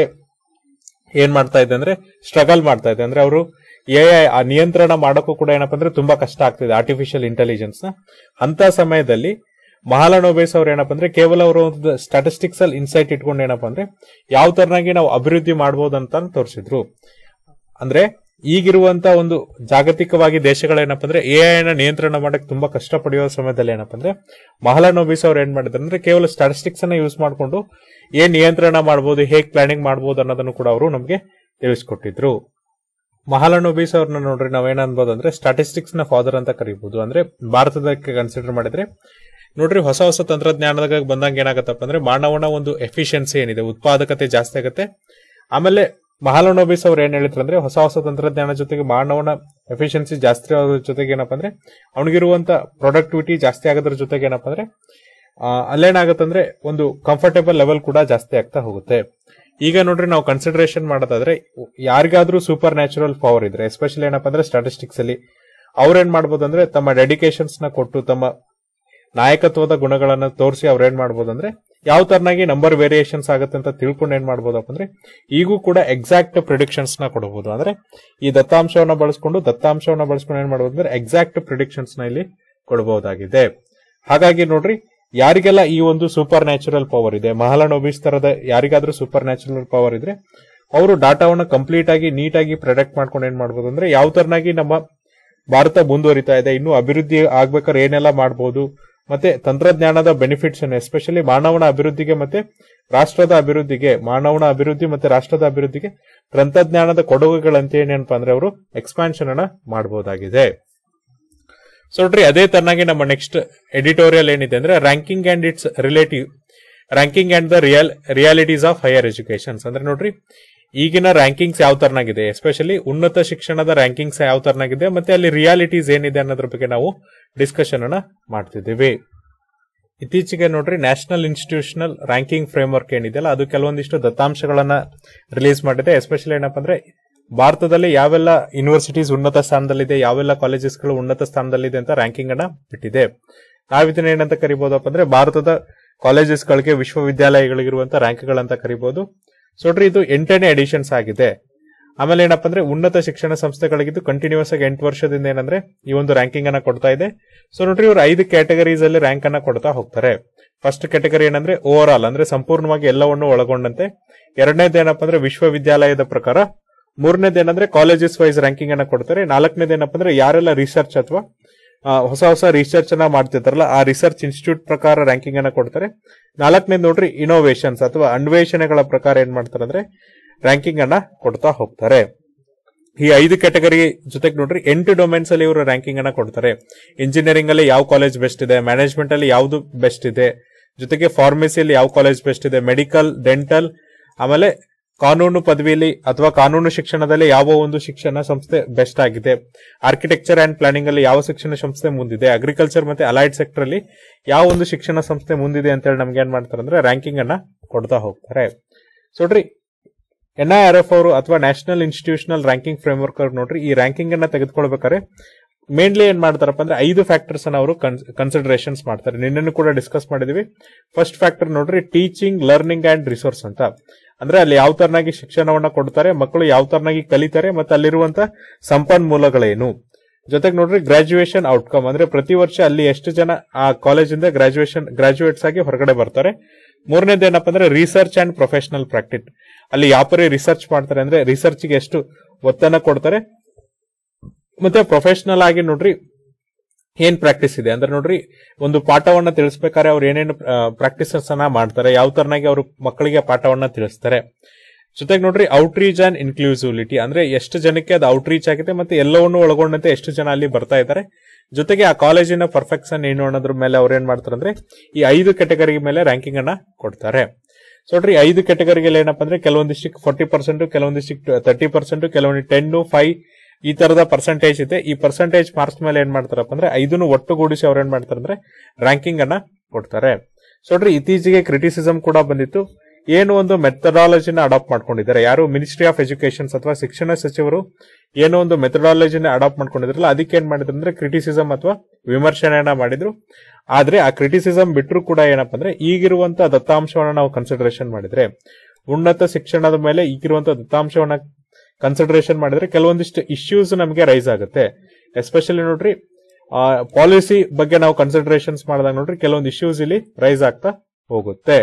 ಏನ್ ಮಾಡ್ತಾ ಇದೆ ಅಂದ್ರೆ ಸ್ಟ್ರಗಲ್ ಮಾಡ್ತಾ ಇದೆ ಅಂದ್ರೆ ಅವರು ಎ ಆ ನಿಯಂತ್ರಣ ಮಾಡೋಕ್ಕೂ ಕೂಡ ಏನಪ್ಪ ಅಂದ್ರೆ ತುಂಬಾ ಕಷ್ಟ ಆಗ್ತಿದೆ ಆರ್ಟಿಫಿಷಿಯಲ್ ಇಂಟೆಲಿಜೆನ್ಸ್ ನ ಅಂತ ಸಮಯದಲ್ಲಿ ಮಹಾಲನೋಬೇಸ್ ಅವ್ರು ಏನಪ್ಪ ಅಂದ್ರೆ ಕೇವಲ ಅವರು ಒಂದು ಸ್ಟಾಟಿಸ್ಟಿಕ್ಸ್ ಅಲ್ಲಿ ಇನ್ಸೈಟ್ ಇಟ್ಕೊಂಡು ಏನಪ್ಪ ಅಂದ್ರೆ ಯಾವ ತರನಾಗಿ ನಾವು ಅಭಿವೃದ್ಧಿ ಮಾಡಬಹುದು ಅಂತ ತೋರಿಸಿದ್ರು ಅಂದ್ರೆ ಈಗಿರುವಂತ ಒಂದು ಜಾಗತಿಕವಾಗಿ ದೇಶಗಳೇನಪ್ಪ ಅಂದ್ರೆ ಎ ನ ನಿಯಂತ್ರಣ ಮಾಡಕ್ ತುಂಬಾ ಕಷ್ಟ ಪಡೆಯುವ ಸಮಯದಲ್ಲಿ ಏನಪ್ಪ ಅಂದ್ರೆ ಮಹಲಾನೋಬಿಸ್ ಅವ್ರು ಏನ್ ಮಾಡಿದ್ರು ಅಂದ್ರೆ ಕೇವಲ ಸ್ಟಾಟಿಸ್ಟಿಕ್ಸ್ ಅನ್ನ ಯೂಸ್ ಮಾಡಿಕೊಂಡು ಏನ್ ನಿಯಂತ್ರಣ ಮಾಡಬಹುದು ಹೇಗ್ ಪ್ಲಾನಿಂಗ್ ಮಾಡಬಹುದು ಅನ್ನೋದನ್ನು ಕೂಡ ಅವರು ನಮಗೆ ತಿಳಿಸ್ಕೊಟ್ಟಿದ್ರು ಮಹಾಲನೋಬಿಸ್ ಅವ್ರನ್ನ ನೋಡ್ರಿ ನಾವೇನ್ ಅನ್ಬೋದು ಅಂದ್ರೆ ಸ್ಟಾಟಿಸ್ಟಿಕ್ಸ್ ನ ಫಾದರ್ ಅಂತ ಕರಿಬಹುದು ಅಂದ್ರೆ ಭಾರತದಕ್ಕೆ ಕನ್ಸಿಡರ್ ಮಾಡಿದ್ರೆ ನೋಡ್ರಿ ಹೊಸ ಹೊಸ ತಂತ್ರಜ್ಞಾನದಾಗ ಬಂದಂಗ ಏನಾಗತ್ತಪ್ಪ ಅಂದ್ರೆ ಮಾನವನ ಒಂದು ಎಫಿಷಿಯನ್ಸಿ ಏನಿದೆ ಉತ್ಪಾದಕತೆ ಜಾಸ್ತಿ ಆಗುತ್ತೆ ಆಮೇಲೆ ಮಹಾಲನೋಬಿಸ್ ಅವ್ರು ಏನ್ ಹೇಳಿದ್ರು ಅಂದ್ರೆ ಹೊಸ ಹೊಸ ತಂತ್ರಜ್ಞಾನ ಜೊತೆಗೆ ಮಾನವನ ಎಫಿಷಿಯನ್ಸಿ ಜಾಸ್ತಿ ಆಗೋದ್ರ ಜೊತೆಗೆ ಏನಪ್ಪ ಅಂದ್ರೆ ಅವನಿಗಿರುವಂತ ಪ್ರೊಡಕ್ಟಿವಿಟಿ ಜಾಸ್ತಿ ಆಗೋದ್ರ ಜೊತೆಗೆ ಏನಪ್ಪ ಅಂದ್ರೆ ಆ, ಅಲ್ಲೇನಾಗತ್ತಂದ್ರೆ ಒಂದು ಕಂಫರ್ಟೇಬಲ್ ಲೆವೆಲ್ ಕೂಡ ಜಾಸ್ತಿ ಆಗ್ತಾ ಹೋಗುತ್ತೆ ಈಗ ನೋಡ್ರಿ ನಾವು ಕನ್ಸಿಡರೇಷನ್ ಮಾಡೋದಾದ್ರೆ ಯಾರಿಗಾದ್ರೂ ಸೂಪರ್ ನ್ಯಾಚುರಲ್ ಪವರ್ ಇದ್ರೆ ಎಸ್ಪೆಷಲಿ ಏನಪ್ಪ ಅಂದ್ರೆ ಸ್ಟಾಟಿಸ್ಟಿಕ್ಸ್ ಅಲ್ಲಿ ಅವ್ರೇನ್ ಮಾಡ್ಬೋದು ಅಂದ್ರೆ ತಮ್ಮ ಡೆಡಿಕೇಶನ್ಸ್ ನ ಕೊಟ್ಟು ತಮ್ಮ ನಾಯಕತ್ವದ ಗುಣಗಳನ್ನ ತೋರಿಸಿ ಅವ್ರು ಏನ್ ಮಾಡ್ಬೋದು ಅಂದ್ರೆ ಯಾವ ತರನಾಗಿ ನಂಬರ್ ವೇರಿಯೇಷನ್ಸ್ ಆಗುತ್ತೆ ಅಂತ ತಿಳ್ಕೊಂಡು ಏನ್ ಮಾಡ್ಬೋದಪ್ಪ ಅಂದ್ರೆ ಈಗೂ ಕೂಡ ಎಕ್ಸಾಕ್ಟ್ ಪ್ರಿಡಿಕ್ಷನ್ಸ್ ನ ಕೊಡಬಹುದು ಅಂದ್ರೆ ಈ ದತ್ತಾಂಶವನ್ನ ಬಳಸ್ಕೊಂಡು ದತ್ತಾಂಶವನ್ನ ಬಳಸ್ಕೊಂಡು ಏನ್ ಮಾಡ್ಬೋದು ಅಂದ್ರೆ ಎಕ್ಸಾಕ್ಟ್ ಪ್ರಿಡಿಕ್ಷನ್ಸ್ ನ ಇಲ್ಲಿ ಕೊಡಬಹುದಾಗಿದೆ ಹಾಗಾಗಿ ನೋಡ್ರಿ ಯಾರಿಗೆಲ್ಲ ಈ ಒಂದು ಸೂಪರ್ ನ್ಯಾಚುರಲ್ ಪವರ್ ಇದೆ ಮಹಾಲನೋಬಿಸ್ ತರದ ಯಾರಿಗಾದ್ರೂ ಸೂಪರ್ ನ್ಯಾಚುರಲ್ ಪವರ್ ಇದ್ರೆ ಅವರು ಡಾಟಾವನ್ನ ಕಂಪ್ಲೀಟ್ ಆಗಿ ನೀಟಾಗಿ ಪ್ರೊಡಕ್ಟ್ ಮಾಡ್ಕೊಂಡು ಏನ್ ಮಾಡ್ಬೋದು ಅಂದ್ರೆ ಯಾವ ತರನಾಗಿ ನಮ್ಮ ಭಾರತ ಮುಂದುವರಿತಾ ಇದೆ ಇನ್ನು ಅಭಿವೃದ್ಧಿ ಆಗ್ಬೇಕಾದ್ರೆ ಏನೆಲ್ಲ ಮಾಡಬಹುದು ಮತ್ತೆ ತಂತ್ರಜ್ಞಾನದ ಬೆನಿಫಿಟ್ಸ್ ಅನ್ನು ಎಸ್ಪೆಷಲಿ ಮಾನವನ ಅಭಿವೃದ್ಧಿಗೆ ಮತ್ತೆ ರಾಷ್ಟ್ರದ ಅಭಿವೃದ್ಧಿಗೆ ಮಾನವನ ಅಭಿವೃದ್ಧಿ ಮತ್ತೆ ರಾಷ್ಟ್ರದ ಅಭಿವೃದ್ಧಿಗೆ ತಂತ್ರಜ್ಞಾನದ ಕೊಡುಗೆಗಳಂತ ಏನಪ್ಪ ಅಂದ್ರೆ ಅವರು ಎಕ್ಸ್ಪಾನ್ಷನ್ ಅನ್ನ ಮಾಡಬಹುದಾಗಿದೆ ಸೊ ನೋಡ್ರಿ ಅದೇ ತರನಾಗಿ ನಮ್ಮ ನೆಕ್ಸ್ಟ್ ಎಡಿಟೋರಿಯಲ್ ಏನಿದೆ ಅಂದ್ರೆ ranking and it's relative ranking and the real realities of higher educations ಅಂದ್ರೆ ನೋಡ್ರಿ ಈಗಿನ ರ್ಯಾಂಕಿಂಗ್ಸ್ ಯಾವ ತರನಾಗಿದೆ ಎಸ್ಪೆಷಲಿ ಉನ್ನತ ಶಿಕ್ಷಣದ ರ್ಯಾಂಕಿಂಗ್ಸ್ ಯಾವ ತರನಾಗಿದೆ ಮತ್ತೆ ಅಲ್ಲಿ ರಿಯಾಲಿಟೀಸ್ ಏನಿದೆ ಅನ್ನೋದ್ರ ಬಗ್ಗೆ ನಾವು ಡಿಸ್ಕಷನ್ ಅನ್ನ ಮಾಡ್ತಿದ್ದೀವಿ ಇತ್ತೀಚೆಗೆ ನೋಡ್ರಿ ನ್ಯಾಷನಲ್ ಇನ್ಸ್ಟಿಟ್ಯೂಷನಲ್ ರ್ಯಾಂಕಿಂಗ್ ಫ್ರೇಮ್ವರ್ಕ್ ಏನಿದೆಯಲ್ಲ ಅದು ಕೆಲವೊಂದಿಷ್ಟು ದತ್ತಾಂಶಗಳನ್ನ ರಿಲೀಸ್ ಮಾಡಿದೆ ಎಸ್ಪೆಷಲಿ ಏನಪ್ಪಾ ಅಂದ್ರೆ ಭಾರತದಲ್ಲಿ ಯಾವೆಲ್ಲ ಯೂನಿವರ್ಸಿಟೀಸ್ ಉನ್ನತ ಸ್ಥಾನದಲ್ಲಿದೆ ಯಾವೆಲ್ಲ ಕಾಲೇಜಸ್ಗಳು ಉನ್ನತ ಸ್ಥಾನದಲ್ಲಿದೆ ಅಂತ ರ್ಯಾಂಕಿಂಗ್ ಅನ್ನ ಬಿಟ್ಟಿದೆ ನಾವಿದನ್ನ ಏನಂತ ಕರಿಬಹುದಪ್ಪ ಅಂದ್ರೆ ಭಾರತದ ಕಾಲೇಜಸ್ಗಳಿಗೆ ವಿಶ್ವವಿದ್ಯಾಲಯಗಳಿಗಿರುವಂತ ರ್ಯಾಂಕ್ಗಳಂತ ಕರಿಬಹುದು ಸೊ ನೋಡ್ರಿ ಇದು ಎಂಟನೇ ಎಡಿಷನ್ಸ್ ಆಗಿದೆ ಆಮೇಲೆ ಏನಪ್ಪಾ ಅಂದ್ರೆ ಉನ್ನತ ಶಿಕ್ಷಣ ಸಂಸ್ಥೆಗಳಿಗಿದ್ದು ಕಂಟಿನ್ಯೂಸ್ ಆಗಿ ಎಂಟು ವರ್ಷದಿಂದ ಏನಂದ್ರೆ ಈ ಒಂದು ರ್ಯಾಂಕಿಂಗ್ ಅನ್ನ ಕೊಡ್ತಾ ಇದೆ ಸೊ ನೋಡ್ರಿ ಇವರು ಐದು ಕ್ಯಾಟಗರೀಸ್ ಅಲ್ಲಿ ರ್ಯಾಂಕ್ ಅನ್ನ ಕೊಡ್ತಾ ಹೋಗ್ತಾರೆ ಫಸ್ಟ್ ಕ್ಯಾಟಗರಿ ಏನಂದ್ರೆ ಓವರ್ ಆಲ್ ಅಂದ್ರೆ ಸಂಪೂರ್ಣವಾಗಿ ಎಲ್ಲವನ್ನು ಒಳಗೊಂಡಂತೆ ಎರಡನೇದು ಏನಪ್ಪಾ ಅಂದ್ರೆ ವಿಶ್ವವಿದ್ಯಾಲಯದ ಪ್ರಕಾರ ಮೂರನೇದು ಏನಂದ್ರೆ ಕಾಲೇಜಸ್ ವೈಸ್ ರ್ಯಾಂಕಿಂಗ್ ಅನ್ನ ಕೊಡ್ತಾರೆ ನಾಲ್ಕನೇದು ಏನಪ್ಪಾ ಅಂದ್ರೆ ಯಾರೆಲ್ಲ ರಿಸರ್ಚ್ ಅಥವಾ ಆ, ಹೊಸ ಹೊಸ ರಿಸರ್ಚ್ ಅನ್ನ ಮಾಡ್ತಿರ್ತಾರಲ್ಲ ಆ ರಿಸರ್ಚ್ ಇನ್ಸ್ಟಿಟ್ಯೂಟ್ ಪ್ರಕಾರ ರ್ಯಾಂಕಿಂಗ್ ಅನ್ನ ಕೊಡ್ತಾರೆ ನಾಲ್ಕನೇದು ನೋಡ್ರಿ ಇನೋವೇಷನ್ಸ್ ಅಥವಾ ಅನ್ವೇಷಣೆಗಳ ಪ್ರಕಾರ ಏನ್ ಮಾಡ್ತಾರೆ ಅಂದ್ರೆ ರ್ಯಾಂಕಿಂಗ್ ಅನ್ನ ಕೊಡ್ತಾ ಹೋಗ್ತಾರೆ ಈ ಐದು ಕ್ಯಾಟಗರಿ ಜೊತೆಗೆ ನೋಡ್ರಿ ಎಂಟು ಡೊಮೈನ್ಸ್ ಅಲ್ಲಿ ಇವರು ರ್ಯಾಂಕಿಂಗ್ ಅನ್ನ ಕೊಡ್ತಾರೆ ಇಂಜಿನಿಯರಿಂಗ್ ಅಲ್ಲಿ ಯಾವ ಕಾಲೇಜ್ ಬೆಸ್ಟ್ ಇದೆ ಮ್ಯಾನೇಜ್ಮೆಂಟ್ ಅಲ್ಲಿ ಯಾವ್ದು ಬೆಸ್ಟ್ ಇದೆ ಜೊತೆಗೆ ಫಾರ್ಮಸಿಯಲ್ಲಿ ಯಾವ ಕಾಲೇಜ್ ಬೆಸ್ಟ್ ಇದೆ ಮೆಡಿಕಲ್ ಡೆಂಟಲ್ ಆಮೇಲೆ ಕಾನೂನು ಪದವಿಯಲ್ಲಿ ಅಥವಾ ಕಾನೂನು ಶಿಕ್ಷಣದಲ್ಲಿ ಯಾವ ಒಂದು ಶಿಕ್ಷಣ ಸಂಸ್ಥೆ ಬೆಸ್ಟ್ ಆಗಿದೆ ಆರ್ಕಿಟೆಕ್ಚರ್ ಅಂಡ್ ಪ್ಲಾನಿಂಗ್ ಅಲ್ಲಿ ಯಾವ ಶಿಕ್ಷಣ ಸಂಸ್ಥೆ ಮುಂದಿದೆ ಅಗ್ರಿಕಲ್ಚರ್ ಮತ್ತೆ ಅಲೈಡ್ ಸೆಕ್ಟರ್ ಅಲ್ಲಿ ಯಾವ ಒಂದು ಶಿಕ್ಷಣ ಸಂಸ್ಥೆ ಮುಂದಿದೆ ಅಂತ ಹೇಳಿ ನಮ್ಗೆ ಏನ್ ಮಾಡ್ತಾರೆ ಅಂದ್ರೆ ರ್ಯಾಂಕಿಂಗ್ ಅನ್ನ ಕೊಡ್ತಾ ಹೋಗ್ತಾರೆ ಸೊ ನೋಡ್ರಿ ಎನ್ ಐ ಆರ್ ಎಫ್ ಅವರು ಅಥವಾ ನ್ಯಾಷನಲ್ ಇನ್ಸ್ಟಿಟ್ಯೂಷನಲ್ ರ್ಯಾಂಕಿಂಗ್ ಫ್ರೇಮ್ವರ್ಕ್ ಅವ್ರು ನೋಡ್ರಿ ಈ ರ್ಯಾಂಕಿಂಗ್ ಅನ್ನ ತೆಗೆದುಕೊಳ್ಬೇಕಾದ್ರೆ ಮೇನ್ಲಿ ಏನ್ ಮಾಡ್ತಾರಪ್ಪ ಅಂದ್ರೆ ಐದು ಫ್ಯಾಕ್ಟರ್ಸ್ ಅನ್ನ ಅವರು ಕನ್ಸಿಡರೇಷನ್ಸ್ ಮಾಡ್ತಾರೆ ನಿನ್ನೆ ಕೂಡ ಡಿಸ್ಕಸ್ ಮಾಡಿದೀವಿ ಫಸ್ಟ್ ಫ್ಯಾಕ್ಟರ್ ನೋಡ್ರಿ ಟೀಚಿಂಗ್ ಲರ್ನಿಂಗ್ ಅಂಡ್ ರಿಸೋರ್ಸ್ ಅಂತ ಅಂದ್ರೆ ಅಲ್ಲಿ ಯಾವ ತರನಾಗಿ ಶಿಕ್ಷಣವನ್ನ ಕೊಡ್ತಾರೆ ಮಕ್ಕಳು ಯಾವ ತರನಾಗಿ ಕಲಿತಾರೆ ಮತ್ತೆ ಅಲ್ಲಿರುವಂತ ಸಂಪನ್ಮೂಲಗಳೇನು ಜೊತೆಗೆ ನೋಡ್ರಿ ಗ್ರಾಜುಯೇಷನ್ ಔಟ್ಕಮ್ ಅಂದ್ರೆ ಪ್ರತಿ ವರ್ಷ ಅಲ್ಲಿ ಎಷ್ಟು ಜನ ಆ ಕಾಲೇಜಿಂದ ಗ್ರಾಜುಯೇಷನ್ ಗ್ರಾಜುಯೇಟ್ಸ್ ಆಗಿ ಹೊರಗಡೆ ಬರ್ತಾರೆ ಮೂರನೇದು ಏನಪ್ಪಾ ಅಂದ್ರೆ ರಿಸರ್ಚ್ ಅಂಡ್ ಪ್ರೊಫೆಷನಲ್ ಪ್ರಾಕ್ಟಿಸ್ ಅಲ್ಲಿ ಯಾವ ಪರಿ ರಿಸರ್ಚ್ ಮಾಡ್ತಾರೆ ಅಂದ್ರೆ ರಿಸರ್ಚ್ ಗೆ ಎಷ್ಟು ಒತ್ತನ್ನ ಕೊಡ್ತಾರೆ ಮತ್ತೆ ಪ್ರೊಫೆಷನಲ್ ಆಗಿ ನೋಡ್ರಿ ಏನ್ ಪ್ರಾಕ್ಟೀಸ್ ಇದೆ ಅಂದ್ರೆ ನೋಡ್ರಿ ಒಂದು ಪಾಠವನ್ನ ತಿಳಿಸ್ಬೇಕಾದ್ರೆ ಅವ್ರು ಏನೇನು ಪ್ರಾಕ್ಟೀಸಸ್ ಅನ್ನ ಮಾಡ್ತಾರೆ ಯಾವ ತರನಾಗಿ ಅವರು ಮಕ್ಕಳಿಗೆ ಪಾಠವನ್ನ ತಿಳಿಸ್ತಾರೆ ಜೊತೆಗೆ ನೋಡ್ರಿ ಔಟ್ರೀಚ್ ಅಂಡ್ ಇನ್ಕ್ಲೂಸಿವಿಲಿಟಿ ಅಂದ್ರೆ ಎಷ್ಟು ಜನಕ್ಕೆ ಅದು ಔಟ್ರೀಚ್ ಆಗಿದೆ ಮತ್ತೆ ಎಲ್ಲವನ್ನು ಒಳಗೊಂಡಂತೆ ಎಷ್ಟು ಜನ ಅಲ್ಲಿ ಬರ್ತಾ ಇದ್ದಾರೆ ಜೊತೆಗೆ ಆ ಕಾಲೇಜಿನ ಪರ್ಫೆಕ್ಷನ್ ಏನು ಅನ್ನೋದ್ರ ಮೇಲೆ ಅವ್ರು ಏನ್ ಮಾಡ್ತಾರೆ ಅಂದ್ರೆ ಈ ಐದು ಕೆಟಗರಿ ಮೇಲೆ ರ್ಯಾಂಕಿಂಗ್ ಅನ್ನ ಕೊಡ್ತಾರೆ ಸೊ ನೋಡ್ರಿ ಐದು ಕೆಟಗರಿಗೆಲ್ಲ ಏನಪ್ಪಾ ಅಂದ್ರೆ ಕೆಲವೊಂದಿಷ್ಟು ಫೋರ್ಟಿ ಪರ್ಸೆಂಟ್ ಕೆಲವೊಂದಿಷ್ಟು ತರ್ಟಿ ಪರ್ಸೆಂಟ್ ಕೆಲವೊಂದು ಟೆನ್ ಫೈವ್ ಈ ತರದ ಪರ್ಸೆಂಟೇಜ್ ಇದೆ ಈ ಪರ್ಸೆಂಟೇಜ್ ಮಾರ್ಕ್ಸ್ ಮೇಲೆ ಏನ್ ಮಾಡ್ತಾರಪ್ಪ ಅಂದ್ರೆ ಐದನ್ನು ಒಟ್ಟುಗೂಡಿಸಿ ಅವ್ರು ಏನ್ ಮಾಡ್ತಾರೆ ಅಂದ್ರೆ ರ್ಯಾಂಕಿಂಗ್ ಅನ್ನ ಕೊಡ್ತಾರೆ ಸೊ ನೋಡ್ರಿ ಇತ್ತೀಚೆಗೆ ಕ್ರಿಟಿಸಿಸಮ್ ಕೂಡ ಬಂದಿತ್ತು ಏನು ಒಂದು ಮೆಥಡಾಲಜಿನ ಅಡಾಪ್ಟ್ ಮಾಡ್ಕೊಂಡಿದ್ದಾರೆ ಯಾರು ಮಿನಿಸ್ಟ್ರಿ ಆಫ್ ಎಜುಕೇಶನ್ಸ್ ಅಥವಾ ಶಿಕ್ಷಣ ಸಚಿವರು ಏನೋ ಒಂದು ಮೆಥಡಾಲಜಿನ ಅಡಾಪ್ಟ್ ಮಾಡ್ಕೊಂಡಿದ್ರಲ್ಲ ಅದಕ್ಕೆ ಏನ್ ಮಾಡಿದ್ರು ಅಂದ್ರೆ ಕ್ರಿಟಿಸಿಸಮ್ ಅಥವಾ ವಿಮರ್ಶನೆಯನ್ನ ಮಾಡಿದ್ರು ಆದ್ರೆ ಆ ಕ್ರಿಟಿಸಿಸಮ್ ಬಿಟ್ಟರು ಕೂಡ ಏನಪ್ಪಾ ಅಂದ್ರೆ ಈಗಿರುವಂತ ದತ್ತಾಂಶವನ್ನ ನಾವು ಕನ್ಸಿಡರೇಷನ್ ಮಾಡಿದ್ರೆ ಉನ್ನತ ಶಿಕ್ಷಣದ ಮೇಲೆ ಈಗಿರುವಂತ ದತ್ತಾಂಶವನ್ನ ಕನ್ಸಿಡರೇಷನ್ ಮಾಡಿದ್ರೆ ಕೆಲವೊಂದಿಷ್ಟು ಇಶ್ಯೂಸ್ ನಮಗೆ ರೈಸ್ ಆಗುತ್ತೆ ಎಸ್ಪೆಷಲಿ ನೋಡ್ರಿ ಪಾಲಿಸಿ ಬಗ್ಗೆ ನಾವು ಕನ್ಸಿಡರೇಷನ್ಸ್ ಮಾಡಿದಾಗ ನೋಡ್ರಿ ಕೆಲವೊಂದು ಇಶ್ಯೂಸ್ ಇಲ್ಲಿ ರೈಸ್ ಆಗ್ತಾ ಹೋಗುತ್ತೆ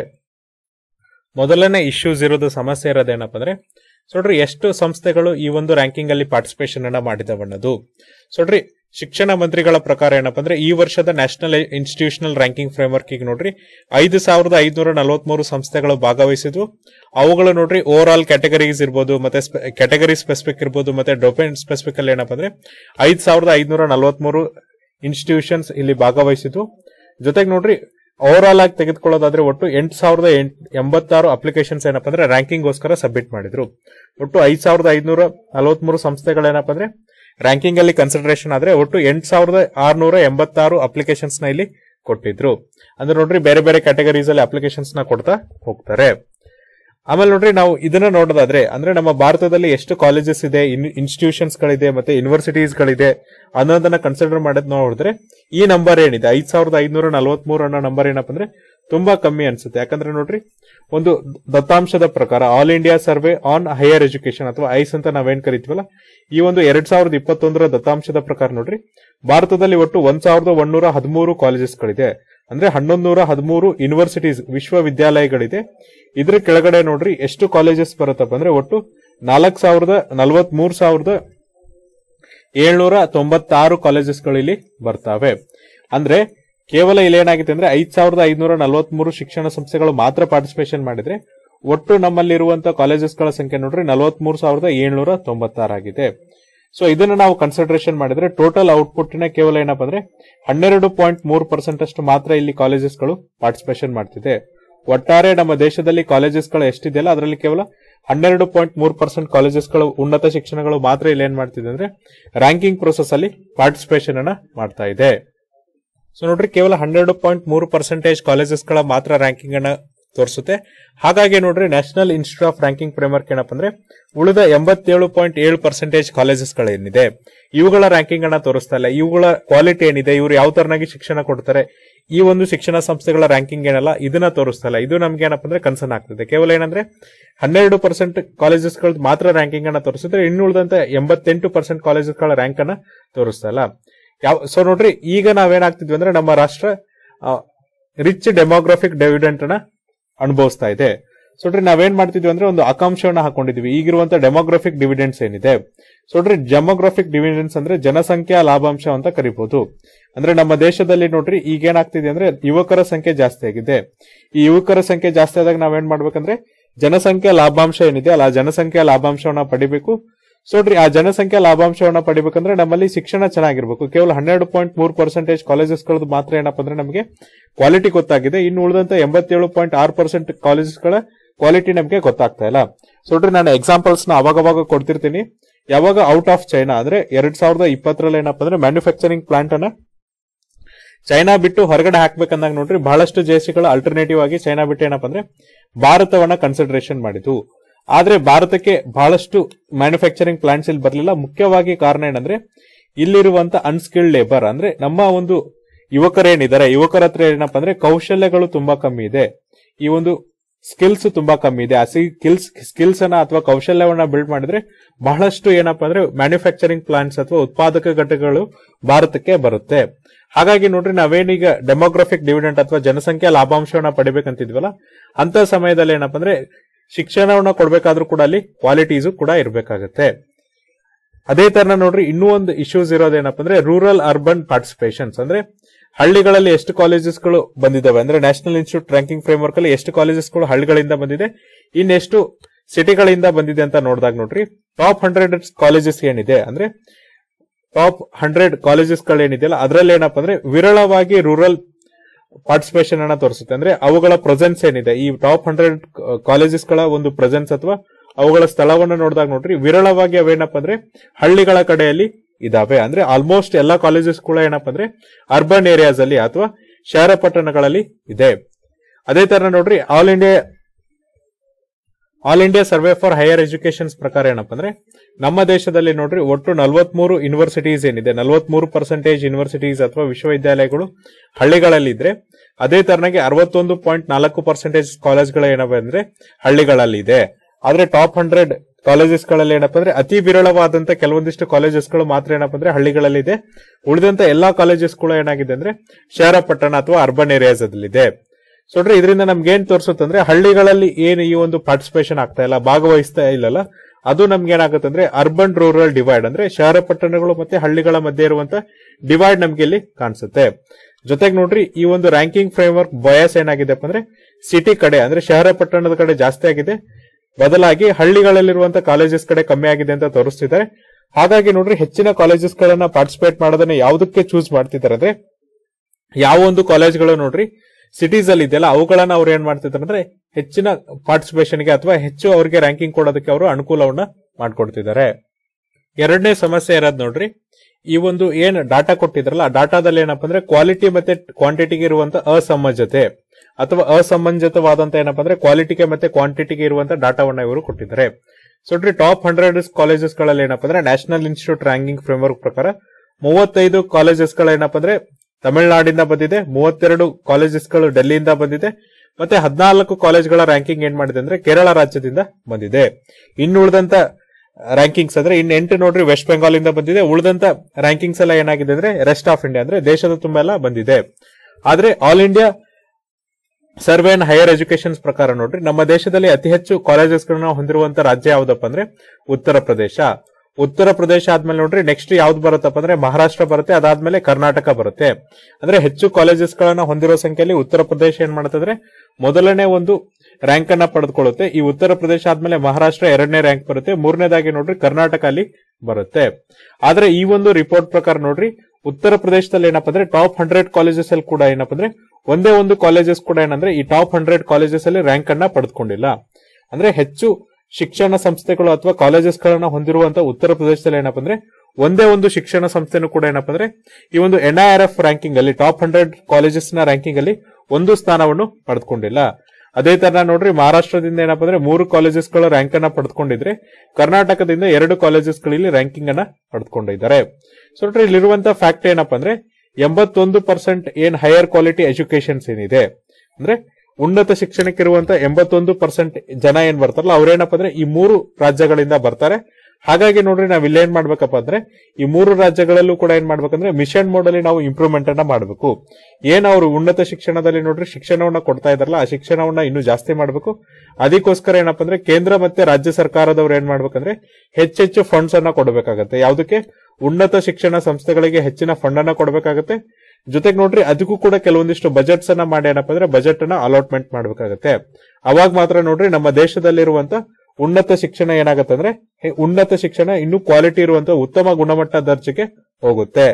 ಮೊದಲನೇ ಇಶ್ಯೂಸ್ ಇರೋದು ಸಮಸ್ಯೆ ಇರೋದೇನಪ್ಪ ಅಂದ್ರೆ ಸೊ ನೋಡ್ರಿ ಎಷ್ಟು ಸಂಸ್ಥೆಗಳು ಈ ಒಂದು ರ್ಯಾಂಕಿಂಗ್ ಅಲ್ಲಿ ಪಾರ್ಟಿಸಿಪೇಷನ್ ಅನ್ನ ಮಾಡಿದವನ್ನದು ಸೊ ನೋಡ್ರಿ ಶಿಕ್ಷಣ ಮಂತ್ರಿಗಳ ಪ್ರಕಾರ ಏನಪ್ಪಾ ಅಂದ್ರೆ ಈ ವರ್ಷದ ನ್ಯಾಷನಲ್ ಇನ್ಸ್ಟಿಟ್ಯೂಷನಲ್ ರ್ಯಾಂಕಿಂಗ್ ಫ್ರೇಮ್ವರ್ಕ್ ಈಗ ನೋಡ್ರಿ ಐದು ಸಾವಿರದ ಐದುನೂರ ನಲವತ್ಮೂರು ಸಂಸ್ಥೆಗಳು ಭಾಗವಹಿಸಿದ್ವು ಅವುಗಳು ನೋಡ್ರಿ ಓವರ್ ಆಲ್ ಕ್ಯಾಟಗರೀಸ್ ಇರ್ಬೋದು ಮತ್ತೆ ಕ್ಯಾಟಗರಿ ಸ್ಪೆಸಿಫಿಕ್ ಇರ್ಬೋದು ಮತ್ತೆ ಡೊಪೈನ್ ಸ್ಪೆಸಿಫಿಕ್ ಅಲ್ಲಿ ಏನಪ್ಪಾ ಅಂದ್ರೆ ಐದ್ ಸಾವಿರದ ಐದುನೂರ ನಲವತ್ಮೂರು ಇನ್ಸ್ಟಿಟ್ಯೂಷನ್ಸ್ ಇಲ್ಲಿ ಭಾಗವಹಿಸಿದ್ವು ಜೊತೆಗೆ ನೋಡ್ರಿ ಓವರ್ ಆಲ್ ಆಗಿ ತೆಗೆದುಕೊಳ್ಳೋದಾದ್ರೆ ಒಟ್ಟು ಎಂಟು ಸಾವಿರದ ಎಂಬತ್ತಾರು ಅಪ್ಲಿಕೇಶನ್ಸ್ ಏನಪ್ಪಾ ಅಂದ್ರೆ ರ್ಯಾಂಕಿಂಗ್ ಗೋಸ್ಕರ ಸಬ್ಮಿಟ್ ಮಾಡಿದ್ರು ಒಟ್ಟು ಐದ್ ಸಾವಿರದ ಐದುನೂರ ನಲವತ್ಮೂರು ಸಂಸ್ಥೆಗಳೇನಪ್ಪ ಅಂದ್ರೆ ರ್ಯಾಂಕಿಂಗ್ ಅಲ್ಲಿ ಕನ್ಸಿಡರೇಷನ್ ಆದ್ರೆ ಒಟ್ಟು ಎಂಟು ಸಾವಿರದ ಆರ್ನೂರ ಎಂಬತ್ತಾರು ಅಪ್ಲಿಕೇಶನ್ಸ್ ನ ಇಲ್ಲಿ ಕೊಟ್ಟಿದ್ರು ಅಂದ್ರೆ ನೋಡ್ರಿ ಬೇರೆ ಬೇರೆ ಕ್ಯಾಟಗರೀಸ್ ಅಲ್ಲಿ ಅಪ್ಲಿಕೇಶನ್ಸ್ ನ ಕೊಡ್ತಾ ಹೋಗ್ತಾರೆ ಆಮೇಲೆ ನೋಡ್ರಿ ನಾವು ಇದನ್ನ ನೋಡೋದಾದ್ರೆ ಅಂದ್ರೆ ನಮ್ಮ ಭಾರತದಲ್ಲಿ ಎಷ್ಟು ಕಾಲೇಜಸ್ ಇದೆ ಇನ್ಸ್ಟಿಟ್ಯೂಷನ್ಸ್ ಗಳಿದೆ ಮತ್ತೆ ಯೂನಿವರ್ಸಿಟೀಸ್ ಗಳಿದೆ ಅನ್ನೋದನ್ನ ಕನ್ಸಿಡರ್ ಮಾಡೋದ್ ನೋಡಿದ್ರೆ ಈ ನಂಬರ್ ಏನಿದೆ ಐದ್ ಸಾವಿರದ ಐದ್ನೂರ ನಲವತ್ಮೂರು ಅನ್ನೋ ನಂಬರ್ ಏನಪ್ಪ ಅಂದ್ರೆ ತುಂಬಾ ಕಮ್ಮಿ ಅನ್ಸುತ್ತೆ ಯಾಕಂದ್ರೆ ನೋಡ್ರಿ ಒಂದು ದತ್ತಾಂಶದ ಪ್ರಕಾರ all India survey on higher education ಅಥವಾ ಐಸ್ ಅಂತ ನಾವೇನ್ ಕರಿತೀವಲ್ಲ ಈ ಒಂದು ಎರಡ್ ಸಾವಿರದ ಇಪ್ಪತ್ತೊಂದರ ದತ್ತಾಂಶದ ಪ್ರಕಾರ ನೋಡ್ರಿ ಭಾರತದಲ್ಲಿ ಒಟ್ಟು ಒಂದ್ ಸಾವಿರದ ಒಂದೂರ ಹದಿಮೂರು ಕಾಲೇಜಸ್ಗಳಿದೆ ಅಂದ್ರೆ ಹನ್ನೊಂದು ನೂರ ಹದಿಮೂರು ಯೂನಿವರ್ಸಿಟೀಸ್ ವಿಶ್ವವಿದ್ಯಾಲಯಗಳಿದೆ ಇದ್ರ ಕೆಳಗಡೆ ನೋಡ್ರಿ ಎಷ್ಟು ಕಾಲೇಜಸ್ ಬರುತ್ತಪ್ಪ ಅಂದ್ರೆ ಒಟ್ಟು ನಾಲ್ಕ್ ಸಾವಿರದ ನಲವತ್ ಮೂರ್ ಸಾವಿರದ ಏಳ್ನೂರ ತೊಂಬತ್ತಾರು ಕಾಲೇಜಸ್ಗಳು ಇಲ್ಲಿ ಬರ್ತಾವೆ ಅಂದ್ರೆ ಕೇವಲ ಇಲ್ಲಿ ಏನಾಗಿದೆ ಅಂದ್ರೆ ಐದ್ ಸಾವಿರದ ಐದ್ನೂರ ನಲವತ್ಮೂರು ಶಿಕ್ಷಣ ಸಂಸ್ಥೆಗಳು ಮಾತ್ರ ಪಾರ್ಟಿಸಿಪೇಷನ್ ಮಾಡಿದ್ರೆ ಒಟ್ಟು ನಮ್ಮಲ್ಲಿರುವಂತಹ ಕಾಲೇಜಸ್ಗಳ ಸಂಖ್ಯೆ ನೋಡ್ರಿ ನಲವತ್ಮೂರು ಸಾವಿರದ ಏಳ್ನೂರ ತೊಂಬತ್ತಾರಾಗಿದೆ ಸೊ ಇದನ್ನ ನಾವು ಕನ್ಸಿಡರೇಷನ್ ಮಾಡಿದ್ರೆ ಟೋಟಲ್ ಔಟ್ಪುಟ್ ನ ಕೇವಲ ಏನಪ್ಪ ಅಂದ್ರೆ ಹನ್ನೆರಡು ಪಾಯಿಂಟ್ ಮೂರು ಪರ್ಸೆಂಟ್ ಅಷ್ಟು ಮಾತ್ರ ಇಲ್ಲಿ ಕಾಲೇಜಸ್ಗಳು ಪಾರ್ಟಿಸಿಪೇಷನ್ ಮಾಡ್ತಿದೆ ಒಟ್ಟಾರೆ ನಮ್ಮ ದೇಶದಲ್ಲಿ ಕಾಲೇಜಸ್ಗಳು ಎಷ್ಟಿದೆಯಲ್ಲ ಅದರಲ್ಲಿ ಕೇವಲ ಹನ್ನೆರಡು ಪಾಯಿಂಟ್ ಮೂರು ಪರ್ಸೆಂಟ್ ಕಾಲೇಜಸ್ಗಳು ಉನ್ನತ ಶಿಕ್ಷಣಗಳು ಮಾತ್ರ ಇಲ್ಲಿ ಏನ್ ಮಾಡ್ತಿದೆ ಅಂದ್ರೆ ರ್ಯಾಂಕಿಂಗ್ ಪ್ರೋಸೆಸ್ ಅಲ್ಲಿ ಪಾರ್ಟಿಸಿಪೇಷನ್ ಅನ್ನ ಮಾಡ್ತಾ ಇದೆ ಸೊ ನೋಡ್ರಿ ಕೇವಲ ಹನ್ನೆರಡು ಪಾಯಿಂಟ್ ಮೂರು ಪರ್ಸೆಂಟೇಜ್ ಕಾಲೇಜಸ್ಗಳ ಮಾತ್ರ ರ್ಯಾಂಕಿಂಗ್ ಅನ್ನ ತೋರಿಸುತ್ತೆ ಹಾಗಾಗಿ ನೋಡ್ರಿ national institute of ranking framework ಏನಪ್ಪ ಅಂದ್ರೆ ಉಳಿದ ಎಂಬತ್ತೇಳು ಪಾಯಿಂಟ್ ಏಳು ಪರ್ಸೆಂಟೇಜ್ ಕಾಲೇಜಸ್ಗಳೇನಿದೆ ಇವುಗಳ ರ್ಯಾಂಕಿಂಗ್ ಅನ್ನ ತೋರಿಸ್ತಾ ಇಲ್ಲ ಇವುಗಳ ಕ್ವಾಲಿಟಿ ಏನಿದೆ ಇವರು ಯಾವ ತರನಾಗಿ ಶಿಕ್ಷಣ ಕೊಡ್ತಾರೆ ಈ ಒಂದು ಶಿಕ್ಷಣ ಸಂಸ್ಥೆಗಳ ರ್ಯಾಂಕಿಂಗ್ ಏನಲ್ಲ ಇದನ್ನ ತೋರಿಸ್ತಾ ಇಲ್ಲ ಇದು ನಮ್ಗೆ ಏನಪ್ಪ ಅಂದ್ರೆ ಕನ್ಸರ್ನ್ ಆಗ್ತದೆ ಕೇವಲ ಏನಂದ್ರೆ ಹನ್ನೆರಡು ಪರ್ಸೆಂಟ್ ಕಾಲೇಜಸ್ಗಳ ಮಾತ್ರ ರ್ಯಾಂಕಿಂಗ್ ಅನ್ನ ತೋರಿಸಿದ್ರೆ ಇನ್ನು ಉಳಿದಂತ ಎಂಬತ್ತೆಂಟು ಪರ್ಸೆಂಟ್ ಕಾಲೇಜಸ್ಗಳ ರ್ಯಾಂಕ್ ಅನ್ನ ತೋರಿಸ್ತಾ ಇಲ್ಲ ಯಾವ ಸೊ ನೋಡ್ರಿ ಈಗ ನಾವೇನಾಗ್ತಿದ್ವಿ ಅಂದ್ರೆ ನಮ್ಮ ರಾಷ್ಟ್ರ ರಿಚ್ ಡೆಮೋಗ್ರಫಿಕ್ ಡಿವಿಡೆಂಟ್ ಅನ್ನ ಅನುಭವಿಸ್ತಾ ಇದೆ ಸೊ ನೋಡ್ರಿ ನಾವೇನ್ ಮಾಡ್ತಿದ್ವಿ ಅಂದ್ರೆ ಒಂದು ಆಕಾಂಕ್ಷವನ್ನ ಹಾಕೊಂಡಿದ್ವಿ ಈಗಿರುವಂತ ಡೆಮೋಗ್ರಫಿಕ್ ಡಿವಿಡೆಂಡ್ಸ್ ಏನಿದೆ ಸೊ ನೋಡ್ರಿ ಡೆಮೋಗ್ರಫಿಕ್ ಡಿವಿಡೆಂಡ್ಸ್ ಅಂದ್ರೆ ಜನಸಂಖ್ಯಾ ಲಾಭಾಂಶ ಅಂತ ಕರಿಬಹುದು ಅಂದ್ರೆ ನಮ್ಮ ದೇಶದಲ್ಲಿ ನೋಡ್ರಿ ಈಗ ಏನಾಗ್ತಿದೆ ಅಂದ್ರೆ ಯುವಕರ ಸಂಖ್ಯೆ ಜಾಸ್ತಿ ಆಗಿದೆ ಈ ಯುವಕರ ಸಂಖ್ಯೆ ಜಾಸ್ತಿ ಆದಾಗ ನಾವೇನ್ ಮಾಡ್ಬೇಕಂದ್ರೆ ಜನಸಂಖ್ಯಾ ಲಾಭಾಂಶ ಏನಿದೆ ಅಲ್ಲ ಆ ಜನಸಂಖ್ಯಾ ಲಾಭಾಂಶವನ್ನ ಪಡಿಬೇಕು ಸೊ ನೋಡ್ರಿ ಆ ಜನಸಂಖ್ಯಾ ಲಾಭಾಂಶವನ್ನ ಪಡಿಬೇಕಂದ್ರೆ ನಮ್ಮಲ್ಲಿ ಶಿಕ್ಷಣ ಚೆನ್ನಾಗಿರ್ಬೇಕು ಕೇವಲ ಹನ್ನೆರಡು ಪಾಯಿಂಟ್ ಮೂರು ಪರ್ಸೆಂಟೇಜ್ ಕಾಲೇಜಸ್ಗಳದ್ದು ಮಾತ್ರ ಏನಪ್ಪ ಅಂದ್ರೆ ನಮಗೆ ಕ್ವಾಲಿಟಿ ಗೊತ್ತಾಗಿದೆ ಇನ್ನು ಉಳಿದಂತ ಎಂಬತ್ತೇಳು ಪಾಯಿಂಟ್ ಆರು ಪರ್ಸೆಂಟ್ ಕಾಲೇಜಸ್ಗಳ ಕ್ವಾಲಿಟಿ ನಮಗೆ ಗೊತ್ತಾಗ್ತಾ ಇಲ್ಲ ಸೊ ನೋಡ್ರಿ ನಾನು ಎಕ್ಸಾಂಪಲ್ಸ್ ನ ಅವಾಗವಾಗ ಕೊಡ್ತಿರ್ತೀನಿ ಯಾವಾಗ ಔಟ್ ಆಫ್ ಚೈನಾ ಅಂದ್ರೆ ಎರಡ್ ಸಾವಿರದ ಇಪ್ಪತ್ತರಲ್ಲಿ ಏನಪ್ಪ ಅಂದ್ರೆ ಮ್ಯಾನುಫ್ಯಾಕ್ಚರಿಂಗ್ ಪ್ಲಾಂಟ್ ಅನ್ನ ಚೈನಾ ಬಿಟ್ಟು ಹೊರಗಡೆ ಹಾಕ್ಬೇಕಂದಾಗ ನೋಡ್ರಿ ಬಹಳಷ್ಟು ದೇಶಗಳ ಅಲ್ಟರ್ನೇಟಿವ್ ಆಗಿ ಚೈನಾ ಬಿಟ್ಟು ಏನಪ್ಪ ಅಂದ್ರೆ ಭಾರತವನ್ನ ಕನ್ಸಿಡರೇಷನ್ ಮಾಡಿತು ಆದ್ರೆ ಭಾರತಕ್ಕೆ ಬಹಳಷ್ಟು ಮ್ಯಾನುಫ್ಯಾಕ್ಚರಿಂಗ್ ಪ್ಲಾಂಟ್ಸ್ ಇಲ್ಲಿ ಬರಲಿಲ್ಲ ಮುಖ್ಯವಾಗಿ ಕಾರಣ ಏನಂದ್ರೆ ಇಲ್ಲಿರುವಂತ ಅನ್ಸ್ಕಿಲ್ಡ್ ಲೇಬರ್ ಅಂದ್ರೆ ನಮ್ಮ ಒಂದು ಯುವಕರೇನಿದ್ದಾರೆ ಯುವಕರ ಹತ್ರ ಏನಪ್ಪ ಅಂದ್ರೆ ಕೌಶಲ್ಯಗಳು ತುಂಬಾ ಕಮ್ಮಿ ಇದೆ ಈ ಒಂದು ಸ್ಕಿಲ್ಸ್ ತುಂಬಾ ಕಮ್ಮಿ ಇದೆ ಆ ಸ್ಕಿಲ್ಸ್ ಸ್ಕಿಲ್ಸ್ ಅನ್ನ ಅಥವಾ ಕೌಶಲ್ಯವನ್ನ ಬಿಲ್ಡ್ ಮಾಡಿದ್ರೆ ಬಹಳಷ್ಟು ಏನಪ್ಪಾ ಅಂದ್ರೆ ಮ್ಯಾನುಫ್ಯಾಕ್ಚರಿಂಗ್ ಪ್ಲಾಂಟ್ಸ್ ಅಥವಾ ಉತ್ಪಾದಕ ಘಟಕಗಳು ಭಾರತಕ್ಕೆ ಬರುತ್ತೆ ಹಾಗಾಗಿ ನೋಡ್ರಿ ನಾವೇನೀಗ ಡೆಮೋಗ್ರಫಿಕ್ ಡಿವಿಡೆಂಟ್ ಅಥವಾ ಜನಸಂಖ್ಯಾ ಲಾಭಾಂಶವನ್ನ ಪಡಿಬೇಕಂತಿದ್ವಲ್ಲ ಅಂತ ಸಮಯದಲ್ಲಿ ಏನಪ್ಪಾ ಅಂದ್ರೆ ಶಿಕ್ಷಣವನ್ನ ಕೊಡ್ಬೇಕಾದ್ರೂ ಕೂಡ ಅಲ್ಲಿ ಕ್ವಾಲಿಟೀಸು ಕೂಡ ಇರಬೇಕಾಗತ್ತೆ ಅದೇ ತರ ನೋಡ್ರಿ ಇನ್ನೂ ಒಂದು ಇಶ್ಯೂಸ್ ಇರೋದೇನಪ್ಪ ಅಂದ್ರೆ ರೂರಲ್ ಅರ್ಬನ್ ಪಾರ್ಟಿಸಿಪೇಷನ್ಸ್ ಅಂದ್ರೆ ಹಳ್ಳಿಗಳಲ್ಲಿ ಎಷ್ಟು ಕಾಲೇಜಸ್ಗಳು ಬಂದಿದ್ದಾವೆ ಅಂದ್ರೆ ನ್ಯಾಷನಲ್ ಇನ್ಸ್ಟಿಟ್ಯೂಟ್ ರ್ಯಾಂಕಿಂಗ್ ಫ್ರೇಮ್ವರ್ಕ್ ಅಲ್ಲಿ ಎಷ್ಟು ಕಾಲೇಜಸ್ಗಳು ಹಳ್ಳಿಗಳಿಂದ ಬಂದಿದೆ ಇನ್ನೆಷ್ಟು ಸಿಟಿಗಳಿಂದ ಬಂದಿದೆ ಅಂತ ನೋಡಿದಾಗ ನೋಡ್ರಿ ಟಾಪ್ ಹಂಡ್ರೆಡ್ ಕಾಲೇಜಸ್ ಏನಿದೆ ಅಂದ್ರೆ ಟಾಪ್ ಹಂಡ್ರೆಡ್ ಕಾಲೇಜಸ್ ಏನಿದೆಯಲ್ಲ ಅದರಲ್ಲಿ ಏನಪ್ಪ ಅಂದ್ರೆ ವಿರಳವಾಗಿ ರೂರಲ್ ಪಾರ್ಟಿಸಿಪೇಷನ್ ಅನ್ನ ತೋರಿಸುತ್ತೆ ಅಂದ್ರೆ ಅವುಗಳ ಪ್ರೆಸೆನ್ಸ್ ಏನಿದೆ ಈ ಟಾಪ್ ಹಂಡ್ರೆಡ್ ಕಾಲೇಜಸ್ ಗಳ ಒಂದು ಪ್ರೆಸೆನ್ಸ್ ಅಥವಾ ಅವುಗಳ ಸ್ಥಳವನ್ನು ನೋಡಿದಾಗ ನೋಡ್ರಿ ವಿರಳವಾಗಿ ಅವೇನಪ್ಪ ಅಂದ್ರೆ ಹಳ್ಳಿಗಳ ಕಡೆಯಲ್ಲಿ ಇದಾವೆ ಅಂದ್ರೆ ಆಲ್ಮೋಸ್ಟ್ ಎಲ್ಲಾ ಕಾಲೇಜಸ್ ಕೂಡ ಏನಪ್ಪ ಅಂದ್ರೆ ಅರ್ಬನ್ ಏರಿಯಾಸ್ ಅಲ್ಲಿ ಅಥವಾ ಶಹರ ಪಟ್ಟಣಗಳಲ್ಲಿ ಇದೆ ಅದೇ ತರ ನೋಡ್ರಿ all India all India survey for higher educations ಪ್ರಕಾರ ಏನಪ್ಪ ಅಂದ್ರೆ ನಮ್ಮ ದೇಶದಲ್ಲಿ ನೋಡ್ರಿ ಒಟ್ಟು ನಲವತ್ಮೂರು ಯೂನಿವರ್ಸಿಟೀಸ್ ಏನಿದೆ ನಲವತ್ಮೂರು ಪರ್ಸೆಂಟೇಜ್ ಯೂನಿವರ್ಸಿಟೀಸ್ ಅಥವಾ ವಿಶ್ವವಿದ್ಯಾಲಯಗಳು ಹಳ್ಳಿಗಳಲ್ಲಿ ಇದ್ರೆ ಅದೇ ತರನಾಗಿ ಅರವತ್ತೊಂದು ಪಾಯಿಂಟ್ ನಾಲ್ಕು ಪರ್ಸೆಂಟೇಜ್ ಕಾಲೇಜ್ಗಳು ಏನಪ್ಪ ಅಂದ್ರೆ ಹಳ್ಳಿಗಳಲ್ಲಿ ಇದೆ ಆದ್ರೆ ಟಾಪ್ ಹಂಡ್ರೆಡ್ ಕಾಲೇಜಸ್ ಗಳಲ್ಲಿ ಏನಪ್ಪ ಅಂದ್ರೆ ಅತಿ ವಿರಳವಾದಂತ ಕೆಲವೊಂದಿಷ್ಟು ಕಾಲೇಜಸ್ ಗಳು ಮಾತ್ರ ಏನಪ್ಪ ಅಂದ್ರೆ ಹಳ್ಳಿಗಳಲ್ಲಿ ಇದೆ ಉಳಿದಂತ ಎಲ್ಲಾ ಕಾಲೇಜಸ್ ಕೂಡ ಏನಾಗಿದೆ ಅಂದ್ರೆ ಶಹರ ಪಟ್ಟಣ ಅಥವಾ ಅರ್ಬನ್ ಏರಿಯಾಸ್ ಇದೆ ಸೊ ನೋಡ್ರಿ ಇದರಿಂದ ನಮ್ಗೆ ಏನ್ ತೋರಿಸುತ್ತೆ ಅಂದ್ರೆ ಹಳ್ಳಿಗಳಲ್ಲಿ ಏನು ಈ ಒಂದು ಪಾರ್ಟಿಸಿಪೇಷನ್ ಆಗ್ತಾ ಇಲ್ಲ ಭಾಗವಹಿಸ್ತಾ ಇಲ್ಲಲ್ಲ ಅದು ನಮ್ಗೆ ಏನಾಗುತ್ತೆ ಅಂದ್ರೆ ಅರ್ಬನ್ ರೂರಲ್ ಡಿವೈಡ್ ಅಂದ್ರೆ ಶಹರ ಪಟ್ಟಣಗಳು ಮತ್ತೆ ಹಳ್ಳಿಗಳ ಮಧ್ಯೆ ಇರುವಂತ ಡಿವೈಡ್ ನಮ್ಗೆ ಇಲ್ಲಿ ಕಾಣಿಸುತ್ತೆ ಜೊತೆಗೆ ನೋಡ್ರಿ ಈ ಒಂದು ರ್ಯಾಂಕಿಂಗ್ ಫ್ರೇಮ್ವರ್ಕ್ ಬಯಸ್ ಏನಾಗಿದೆ ಅಂದ್ರೆ ಸಿಟಿ ಕಡೆ ಅಂದ್ರೆ ಶಹರ ಪಟ್ಟಣದ ಕಡೆ ಜಾಸ್ತಿ ಆಗಿದೆ ಬದಲಾಗಿ ಹಳ್ಳಿಗಳಲ್ಲಿರುವಂತ ಕಾಲೇಜಸ್ ಕಡೆ ಕಮ್ಮಿ ಆಗಿದೆ ಅಂತ ತೋರಿಸ್ತಿದ್ದಾರೆ ಹಾಗಾಗಿ ನೋಡ್ರಿ ಹೆಚ್ಚಿನ ಕಾಲೇಜಸ್ ಗಳನ್ನ ಪಾರ್ಟಿಸಿಪೇಟ್ ಮಾಡೋದನ್ನ ಯಾವುದಕ್ಕೆ ಚೂಸ್ ಮಾಡ್ತಿದ್ದಾರೆ ಅಂದ್ರೆ ಯಾವ ಒಂದು ಕಾಲೇಜ್ಗಳು ನೋಡ್ರಿ ಸಿಟೀಸ್ ಅಲ್ಲಿ ಇದೆಯಲ್ಲ ಅವುಗಳನ್ನ ಅವ್ರು ಏನ್ ಮಾಡ್ತಿದ್ದಾರೆ ಅಂದ್ರೆ ಹೆಚ್ಚಿನ ಪಾರ್ಟಿಸಿಪೇಷನ್ ಗೆ ಅಥವಾ ಹೆಚ್ಚು ಅವರಿಗೆ ರ್ಯಾಂಕಿಂಗ್ ಕೊಡೋದಕ್ಕೆ ಅವರು ಅನುಕೂಲವನ್ನ ಮಾಡ್ಕೊಡ್ತಿದ್ದಾರೆ ಎರಡನೇ ಸಮಸ್ಯೆ ಇರೋದು ನೋಡ್ರಿ ಈ ಒಂದು ಏನ್ ಡಾಟಾ ಕೊಟ್ಟಿದ್ರಲ್ಲ ಆ ಡಾಟಾದಲ್ಲಿ ಏನಪ್ಪಾ ಅಂದ್ರೆ ಕ್ವಾಲಿಟಿ ಮತ್ತೆ ಕ್ವಾಂಟಿಟಿಗೆ ಇರುವಂತ ಅಸಮಂಜತೆ ಅಥವಾ ಅಸಮಂಜತವಾದಂತ ಏನಪ್ಪಾ ಅಂದ್ರೆ ಕ್ವಾಲಿಟಿಗೆ ಮತ್ತೆ ಕ್ವಾಂಟಿಟಿಗೆ ಇರುವಂತ ಡಾಟಾವನ್ನ ಇವರು ಕೊಟ್ಟಿದ್ದಾರೆ ಸೊ ನೋಡ್ರಿ ಟಾಪ್ ಹಂಡ್ರೆಡ್ ಕಾಲೇಜಸ್ ಗಳಲ್ಲಿ ಏನಪ್ಪಾ ಅಂದ್ರೆ ನ್ಯಾಷನಲ್ ಇನ್ಸ್ಟಿಟ್ಯೂಟ್ ರ್ಯಾಂಕಿಂಗ್ ಫ್ರೇಮ್ವರ್ಕ್ ಪ್ರಕಾರ ಮೂವತ್ತೈದು ಕಾಲೇಜಸ್ ಗಳು ಏನಪ್ಪಾ ಅಂದ್ರೆ ತಮಿಳುನಾಡಿಂದ ಬಂದಿದೆ ಮೂವತ್ತೆರಡು ಕಾಲೇಜಸ್ ಗಳು ಡೆಲ್ಲಿಯಿಂದ ಬಂದಿದೆ ಮತ್ತೆ ಹದಿನಾಲ್ಕು ಕಾಲೇಜ್ಗಳ ರ್ಯಾಂಕಿಂಗ್ ಏನ್ ಮಾಡಿದೆ ಅಂದ್ರೆ ಕೇರಳ ರಾಜ್ಯದಿಂದ ಬಂದಿದೆ ಇನ್ನು ಉಳಿದಂತ ರ್ಯಾಂಕಿಂಗ್ಸ್ ಅಂದ್ರೆ ಇನ್ ಎಂಟು ನೋಡ್ರಿ ವೆಸ್ಟ್ ಬೆಂಗಾಲ್ ಇಂದ ಬಂದಿದೆ ಉಳಿದಂತ ರ್ಯಾಂಕಿಂಗ್ಸ್ ಎಲ್ಲ ಏನಾಗಿದೆ ಅಂದ್ರೆ ರೆಸ್ಟ್ ಆಫ್ ಇಂಡಿಯಾ ಅಂದ್ರೆ ದೇಶದ ತುಂಬ ಎಲ್ಲ ಬಂದಿದೆ ಆದ್ರೆ all India survey and higher educations ಪ್ರಕಾರ ನೋಡ್ರಿ ನಮ್ಮ ದೇಶದಲ್ಲಿ ಅತಿ ಹೆಚ್ಚು ಕಾಲೇಜಸ್ ಗಳನ್ನ ಹೊಂದಿರುವಂತ ರಾಜ್ಯ ಯಾವ್ದಪ್ಪ ಅಂದ್ರೆ ಉತ್ತರ ಪ್ರದೇಶ ಉತ್ತರ ಪ್ರದೇಶ ಆದ್ಮೇಲೆ ನೋಡ್ರಿ ನೆಕ್ಸ್ಟ್ ಯಾವ್ದು ಬರುತ್ತಪ್ಪ ಅಂದ್ರೆ ಮಹಾರಾಷ್ಟ್ರ ಬರುತ್ತೆ ಅದಾದ್ಮೇಲೆ ಕರ್ನಾಟಕ ಬರುತ್ತೆ ಅಂದ್ರೆ ಹೆಚ್ಚು ಕಾಲೇಜಸ್ ಗಳನ್ನ ಹೊಂದಿರೋ ಸಂಖ್ಯೆಯಲ್ಲಿ ಉತ್ತರ ಪ್ರದೇಶ ಏನ್ ಮಾಡುತ್ತಂದ್ರೆ ಮೊದಲನೇ ಒಂದು ರ್ಯಾಂಕ್ ಅನ್ನ ಪಡೆದುಕೊಳ್ಳುತ್ತೆ ಈ ಉತ್ತರ ಪ್ರದೇಶ ಆದ್ಮೇಲೆ ಮಹಾರಾಷ್ಟ್ರ ಎರಡನೇ ರ್ಯಾಂಕ್ ಬರುತ್ತೆ ಮೂರನೇದಾಗಿ ನೋಡ್ರಿ ಕರ್ನಾಟಕ ಅಲ್ಲಿ ಬರುತ್ತೆ ಆದ್ರೆ ಈ ಒಂದು ರಿಪೋರ್ಟ್ ಪ್ರಕಾರ ನೋಡ್ರಿ ಉತ್ತರ ಪ್ರದೇಶದಲ್ಲಿ ಏನಪ್ಪ ಅಂದ್ರೆ ಟಾಪ್ ಹಂಡ್ರೆಡ್ ಕಾಲೇಜಸ್ ಅಲ್ಲಿ ಕೂಡ ಏನಪ್ಪ ಅಂದ್ರೆ ಒಂದೇ ಒಂದು ಕಾಲೇಜಸ್ ಕೂಡ ಏನಂದ್ರೆ ಈ ಟಾಪ್ ಹಂಡ್ರೆಡ್ ಕಾಲೇಜಸ್ ಅಲ್ಲಿ ರ್ಯಾಂಕ್ ಅನ್ನ ಪಡೆದುಕೊಂಡಿಲ್ಲ ಅಂದ್ರೆ ಹೆಚ್ಚು ಶಿಕ್ಷಣ ಸಂಸ್ಥೆಗಳು ಅಥವಾ ಕಾಲೇಜಸ್ ಗಳನ್ನ ಹೊಂದಿರುವಂತ ಉತ್ತರ ಪ್ರದೇಶದಲ್ಲಿ ಏನಪ್ಪ ಅಂದ್ರೆ ಒಂದೇ ಒಂದು ಶಿಕ್ಷಣ ಸಂಸ್ಥೆನೂ ಕೂಡ ಏನಪ್ಪಾ ಅಂದ್ರೆ ಈ ಒಂದು N I R F ranking ಅಲ್ಲಿ ಟಾಪ್ ಹಂಡ್ರೆಡ್ ಕಾಲೇಜಸ್ ನ ರ್ಯಾಂಕಿಂಗ್ ಅಲ್ಲಿ ಒಂದು ಸ್ಥಾನವನ್ನು ಪಡೆದುಕೊಂಡಿಲ್ಲ ಅದೇ ತರ ನೋಡ್ರಿ ಮಹಾರಾಷ್ಟ್ರದಿಂದ ಏನಪ್ಪಾ ಅಂದ್ರೆ ಮೂರು ಕಾಲೇಜಸ್ ಗಳ ರ್ಯಾಂಕ್ ಅನ್ನ ಪಡೆದುಕೊಂಡಿದ್ರೆ ಕರ್ನಾಟಕದಿಂದ ಎರಡು ಕಾಲೇಜಸ್ ಗಳಲ್ಲಿ ರ್ಯಾಂಕಿಂಗ್ ಅನ್ನ ಪಡೆದುಕೊಂಡಿದ್ದಾರೆ ಸೊ ನೋಡ್ರಿ ಇಲ್ಲಿರುವಂತಹ ಫ್ಯಾಕ್ಟ್ ಏನಪ್ಪಾ ಅಂದ್ರೆ ಎಂಬತ್ತೊಂದು ಪರ್ಸೆಂಟ್ ಏನ್ ಹೈಯರ್ ಕ್ವಾಲಿಟಿ ಎಜುಕೇಶನ್ಸ್ ಏನಿದೆ ಅಂದ್ರೆ ಉನ್ನತ ಶಿಕ್ಷಣಕ್ಕಿರುವಂತ ಎಂಬತ್ತೊಂದು ಪರ್ಸೆಂಟ್ ಜನ ಏನ್ ಬರ್ತಾರಲ್ಲ ಅವ್ರೇನಪ್ಪ ಅಂದ್ರೆ ಈ ಮೂರು ರಾಜ್ಯಗಳಿಂದ ಬರ್ತಾರೆ ಹಾಗಾಗಿ ನೋಡ್ರಿ ನಾವ್ ಇಲ್ಲೇನ್ ಮಾಡ್ಬೇಕಪ್ಪ ಅಂದ್ರೆ ಈ ಮೂರು ರಾಜ್ಯಗಳಲ್ಲೂ ಕೂಡ ಏನ್ ಮಾಡ್ಬೇಕಂದ್ರೆ ಮಿಷನ್ ಮೋಡ್ ಅಲ್ಲಿ ನಾವು ಇಂಪ್ರೂವ್ಮೆಂಟ್ ಅನ್ನ ಮಾಡಬೇಕು ಏನ್ ಅವರು ಉನ್ನತ ಶಿಕ್ಷಣದಲ್ಲಿ ನೋಡ್ರಿ ಶಿಕ್ಷಣವನ್ನ ಕೊಡ್ತಾ ಇದಾರಲ್ಲ ಆ ಶಿಕ್ಷಣವನ್ನ ಇನ್ನೂ ಜಾಸ್ತಿ ಮಾಡಬೇಕು ಅದಕ್ಕೋಸ್ಕರ ಏನಪ್ಪ ಅಂದ್ರೆ ಕೇಂದ್ರ ಮತ್ತೆ ರಾಜ್ಯ ಸರ್ಕಾರದವ್ರು ಏನ್ ಮಾಡ್ಬೇಕಂದ್ರೆ ಹೆಚ್ಚೆಚ್ಚು ಫಂಡ್ಸ್ ಅನ್ನ ಕೊಡಬೇಕಾಗತ್ತೆ ಯಾವ್ದಕ್ಕೆ ಉನ್ನತ ಶಿಕ್ಷಣ ಸಂಸ್ಥೆಗಳಿಗೆ ಹೆಚ್ಚಿನ ಫಂಡ್ ಅನ್ನ ಕೊಡಬೇಕಾಗತ್ತೆ ಜೊತೆಗೆ ನೋಡ್ರಿ ಅದಕ್ಕೂ ಕೂಡ ಕೆಲವೊಂದಿಷ್ಟು ಬಜೆಟ್ಸ್ ಅನ್ನ ಮಾಡಿ ಏನಪ್ಪ ಅಂದ್ರೆ ಬಜೆಟ್ ಅನ್ನ ಅಲಾಟ್ಮೆಂಟ್ ಮಾಡಬೇಕಾಗತ್ತೆ ಅವಾಗ ಮಾತ್ರ ನೋಡ್ರಿ ನಮ್ಮ ದೇಶದಲ್ಲಿರುವಂತ ಉನ್ನತ ಶಿಕ್ಷಣ ಏನಾಗತ್ತೆ ಅಂದ್ರೆ ಹೆ- ಉನ್ನತ ಶಿಕ್ಷಣ ಇನ್ನೂ ಕ್ವಾಲಿಟಿ ಇರುವಂತ ಉತ್ತಮ ಗುಣಮಟ್ಟ ದರ್ಜೆಗೆ ಹೋಗುತ್ತೆ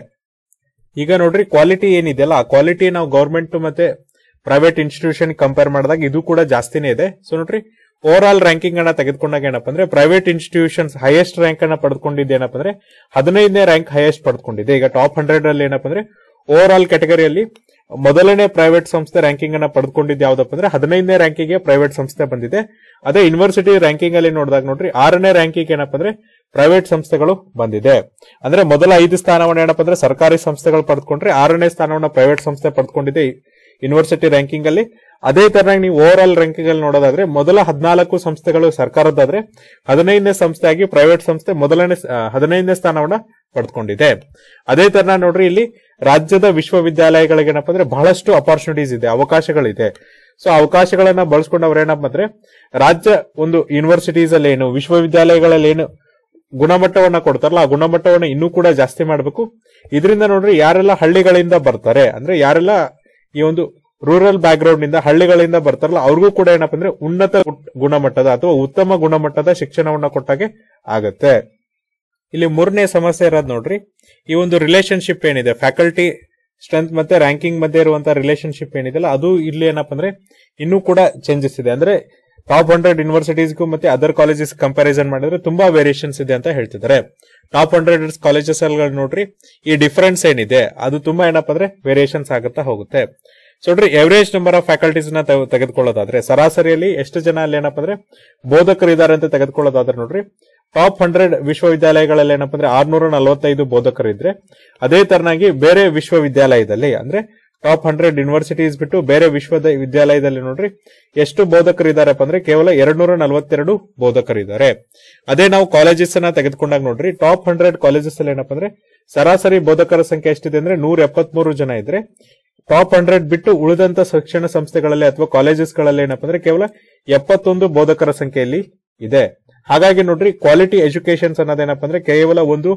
ಈಗ ನೋಡ್ರಿ ಕ್ವಾಲಿಟಿ ಏನಿದೆಯಲ್ಲ ಆ ಕ್ವಾಲಿಟಿ ನಾವು ಗೌರ್ಮೆಂಟ್ ಮತ್ತೆ ಪ್ರೈವೇಟ್ ಇನ್ಸ್ಟಿಟ್ಯೂಷನ್ ಕಂಪೇರ್ ಮಾಡಿದಾಗ ಇದು ಕೂಡ ಜಾಸ್ತಿನೇ ಇದೆ ಸೊ ನೋಡ್ರಿ ಓವರ್ ಆಲ್ ರ್ಯಾಂಕಿಂಗ್ ಅನ್ನ ತೆಗೆದುಕೊಂಡಾಗ ಏನಪ್ಪ ಅಂದ್ರೆ ಪ್ರೈವೇಟ್ ಇನ್ಸ್ಟಿಟ್ಯೂಷನ್ಸ್ ಹೈಯೆಸ್ಟ್ ರ್ಯಾಂಕ್ ಅನ್ನ ಪಡೆದುಕೊಂಡಿದ್ದು ಏನಪ್ಪ ಅಂದ್ರೆ ಹದಿನೈದನೇ ರ್ಯಾಂಕ್ ಹೈಯೆಸ್ಟ್ ಪಡೆದುಕೊಂಡಿದೆ ಈಗ ಟಾಪ್ ಹಂಡ್ರೆಡ್ ಅಲ್ಲಿ ಏನಪ್ಪ ಅಂದ್ರೆ ಓವರ್ ಆಲ್ ಕ್ಯಾಟಗರಿಯಲ್ಲಿ ಮೊದಲನೇ ಪ್ರೈವೇಟ್ ಸಂಸ್ಥೆ ರ್ಯಾಂಕಿಂಗ್ ಅನ್ನ ಪಡೆದುಕೊಂಡಿದ್ದು ಯಾವ್ದಪ್ಪ ಅಂದ್ರೆ ಹದಿನೈದನೇ ರ್ಯಾಂಕಿಂಗ್ ಪ್ರೈವೇಟ್ ಸಂಸ್ಥೆ ಬಂದಿದೆ ಅದೇ ಯೂನಿವರ್ಸಿಟಿ ರ್ಯಾಂಕಿಂಗ್ ಅಲ್ಲಿ ನೋಡಿದಾಗ ನೋಡ್ರಿ ಆರನೇ ರ್ಯಾಂಕಿಂಗ್ ಏನಪ್ಪ ಅಂದ್ರೆ ಪ್ರೈವೇಟ್ ಸಂಸ್ಥೆಗಳು ಬಂದಿದೆ ಅಂದ್ರೆ ಮೊದಲ ಐದು ಸ್ಥಾನವನ್ನ ಏನಪ್ಪ ಅಂದ್ರೆ ಸರ್ಕಾರಿ ಸಂಸ್ಥೆಗಳು ಪಡೆದುಕೊಂಡ್ರೆ ಆರನೇ ಸ್ಥಾನವನ್ನ ಪ್ರೈವೇಟ್ ಸಂಸ್ಥೆ ಪಡೆದುಕೊಂಡಿದೆ ಯೂನಿವರ್ಸಿಟಿ ರ್ಯಾಂಕಿಂಗ್ ಅಲ್ಲಿ ಅದೇ ತರನಾಗಿ ನೀವು ಓವರ್ ಆಲ್ ರ್ಯಾಂಕಿಂಗ್ ಅಲ್ಲಿ ನೋಡೋದಾದ್ರೆ ಮೊದಲ ಹದಿನಾಲ್ಕು ಸಂಸ್ಥೆಗಳು ಸರ್ಕಾರದ್ದಾದ್ರೆ ಹದಿನೈದನೇ ಸಂಸ್ಥೆಯಾಗಿ ಪ್ರೈವೇಟ್ ಸಂಸ್ಥೆ ಮೊದಲನೇ ಸ- ಆ, ಹದಿನೈದನೇ ಸ್ಥಾನವನ್ನ ಪಡೆದುಕೊಂಡಿದೆ ಅದೇ ತರ ನೋಡ್ರಿ ಇಲ್ಲಿ ರಾಜ್ಯದ ವಿಶ್ವವಿದ್ಯಾಲಯಗಳಿಗೆ ಏನಪ್ಪ ಅಂದ್ರೆ ಬಹಳಷ್ಟು ಅಪಾರ್ಚುನಿಟೀಸ್ ಇದೆ ಅವಕಾಶಗಳಿದೆ ಸೊ ಅವಕಾಶಗಳನ್ನ ಬಳಸ್ಕೊಂಡು ಅವ್ರು ಏನಪ್ಪ ಅಂದ್ರೆ ರಾಜ್ಯ ಒಂದು ಯೂನಿವರ್ಸಿಟೀಸ್ ಅಲ್ಲಿ ಏನು ವಿಶ್ವವಿದ್ಯಾಲಯಗಳಲ್ಲಿ ಏನು ಗುಣಮಟ್ಟವನ್ನ ಕೊಡ್ತಾರಲ್ಲ ಆ ಗುಣಮಟ್ಟವನ್ನ ಇನ್ನೂ ಕೂಡ ಜಾಸ್ತಿ ಮಾಡಬೇಕು ಇದರಿಂದ ನೋಡ್ರಿ ಯಾರೆಲ್ಲ ಹಳ್ಳಿಗಳಿಂದ ಬರ್ತಾರೆ ಅಂದ್ರೆ ಯಾರೆಲ್ಲ ಈ ಒಂದು ರೂರಲ್ ಬ್ಯಾಕ್ ಗ್ರೌಂಡ್ ನಿಂದ ಹಳ್ಳಿಗಳಿಂದ ಬರ್ತಾರಲ್ಲ ಅವ್ರಿಗೂ ಕೂಡ ಏನಪ್ಪ ಅಂದ್ರೆ ಉನ್ನತ ಗುಟ್- ಗುಣಮಟ್ಟದ ಅಥವಾ ಉತ್ತಮ ಗುಣಮಟ್ಟದ ಶಿಕ್ಷಣವನ್ನ ಕೊಟ್ಟಾಗೆ ಆಗತ್ತೆ ಇಲ್ಲಿ ಮೂರನೇ ಸಮಸ್ಯೆ ಇರೋದು ನೋಡ್ರಿ ಈ ಒಂದು ರಿಲೇಶನ್ಶಿಪ್ ಏನಿದೆ ಫ್ಯಾಕಲ್ಟಿ ಸ್ಟ್ರೆಂತ್ ಮತ್ತೆ ರ್ಯಾಂಕಿಂಗ್ ಮಧ್ಯೆ ಇರುವಂತಹ ರಿಲೇಶನ್ಶಿಪ್ ಏನಿದೆಲ್ಲ ಅದು ಇಲ್ಲಿ ಏನಪ್ಪ ಅಂದ್ರೆ ಇನ್ನೂ ಕೂಡ ಚೇಂಜಸ್ ಇದೆ ಅಂದ್ರೆ ಟಾಪ್ ಹಂಡ್ರೆಡ್ ಯೂನಿವರ್ಸಿಟೀಸ್ಗೂ ಮತ್ತೆ ಅದರ್ ಕಾಲೇಜಸ್ ಕಂಪ್ಯಾರಿಸನ್ ಮಾಡಿದ್ರೆ ತುಂಬಾ ವೇರಿಯೇಷನ್ಸ್ ಇದೆ ಅಂತ ಹೇಳ್ತಿದ್ದಾರೆ ಟಾಪ್ ಹಂಡ್ರೆಡ್ ಕಾಲೇಜಸ್ ಅಲ್ಲಿ ನೋಡ್ರಿ ಈ ಡಿಫರೆನ್ಸ್ ಏನಿದೆ ಅದು ತುಂಬಾ ಏನಪ್ಪ ಅಂದ್ರೆ ವೇರಿಯೇಷನ್ಸ್ ಆಗುತ್ತಾ ಹೋಗುತ್ತೆ ಸೊ ನೋಡ್ರಿ ಎವರೇಜ್ ನಂಬರ್ ಆಫ್ ಫ್ಯಾಕಲ್ಟೀಸ್ ನ ತೆಗೆ- ತೆಗೆದುಕೊಳ್ಳೋದಾದ್ರೆ ಸರಾಸರಿಯಲ್ಲಿ ಎಷ್ಟು ಜನ ಅಲ್ಲಿ ಏನಪ್ಪ ಅಂದ್ರೆ ಬೋಧಕರು ಇದ್ದಾರೆ ಅಂತ ತೆಗೆದುಕೊಳ್ಳೋದಾದ್ರೆ ನೋಡ್ರಿ ಟಾಪ್ ಹಂಡ್ರೆಡ್ ವಿಶ್ವವಿದ್ಯಾಲಯಗಳಲ್ಲಿ ಏನಪ್ಪ ಅಂದ್ರೆ ಆರ್ನೂರ ನಲವತ್ತೈದು ಬೋಧಕರು ಇದ್ರೆ ಅದೇ ತರನಾಗಿ ಬೇರೆ ವಿಶ್ವವಿದ್ಯಾಲಯದಲ್ಲಿ ಅಂದ್ರೆ ಟಾಪ್ ಹಂಡ್ರೆಡ್ ಯೂನಿವರ್ಸಿಟೀಸ್ ಬಿಟ್ಟು ಬೇರೆ ವಿಶ್ವದ ವಿದ್ಯಾಲಯದಲ್ಲಿ ನೋಡ್ರಿ ಎಷ್ಟು ಬೋಧಕರು ಇದಾರಪ್ಪ ಅಂದ್ರೆ ಕೇವಲ ಎರಡ್ನೂರ ನಲವತ್ತೆರಡು ಬೋಧಕರು ಇದ್ದಾರೆ ಅದೇ ನಾವು ಕಾಲೇಜಸ್ ಅನ್ನ ತೆಗೆದುಕೊಂಡಾಗ ನೋಡ್ರಿ ಟಾಪ್ ಹಂಡ್ರೆಡ್ ಕಾಲೇಜಸ್ ಅಲ್ಲಿ ಏನಪ್ಪ ಅಂದ್ರೆ ಸರಾಸರಿ ಬೋಧಕರ ಸಂಖ್ಯೆ ಎಷ್ಟಿದೆ ಅಂದ್ರೆ ನೂರ ಎಪ್ಪತ್ಮೂರು ಜನ ಇದ್ರೆ ಟಾಪ್ ಹಂಡ್ರೆಡ್ ಬಿಟ್ಟು ಉಳಿದಂತ ಶಿಕ್ಷಣ ಸಂಸ್ಥೆಗಳಲ್ಲಿ ಅಥವಾ ಕಾಲೇಜಸ್ ಗಳಲ್ಲಿ ಏನಪ್ಪ ಅಂದ್ರೆ ಕೇವಲ ಎಪ್ಪತ್ತೊಂದು ಬೋಧಕರ ಸಂಖ್ಯೆಯಲ್ಲಿ ಇದೆ ಹಾಗಾಗಿ ನೋಡ್ರಿ ಕ್ವಾಲಿಟಿ ಎಜುಕೇಶನ್ಸ್ ಅನ್ನೋದೇನಪ್ಪ ಅಂದ್ರೆ ಕೇವಲ ಒಂದು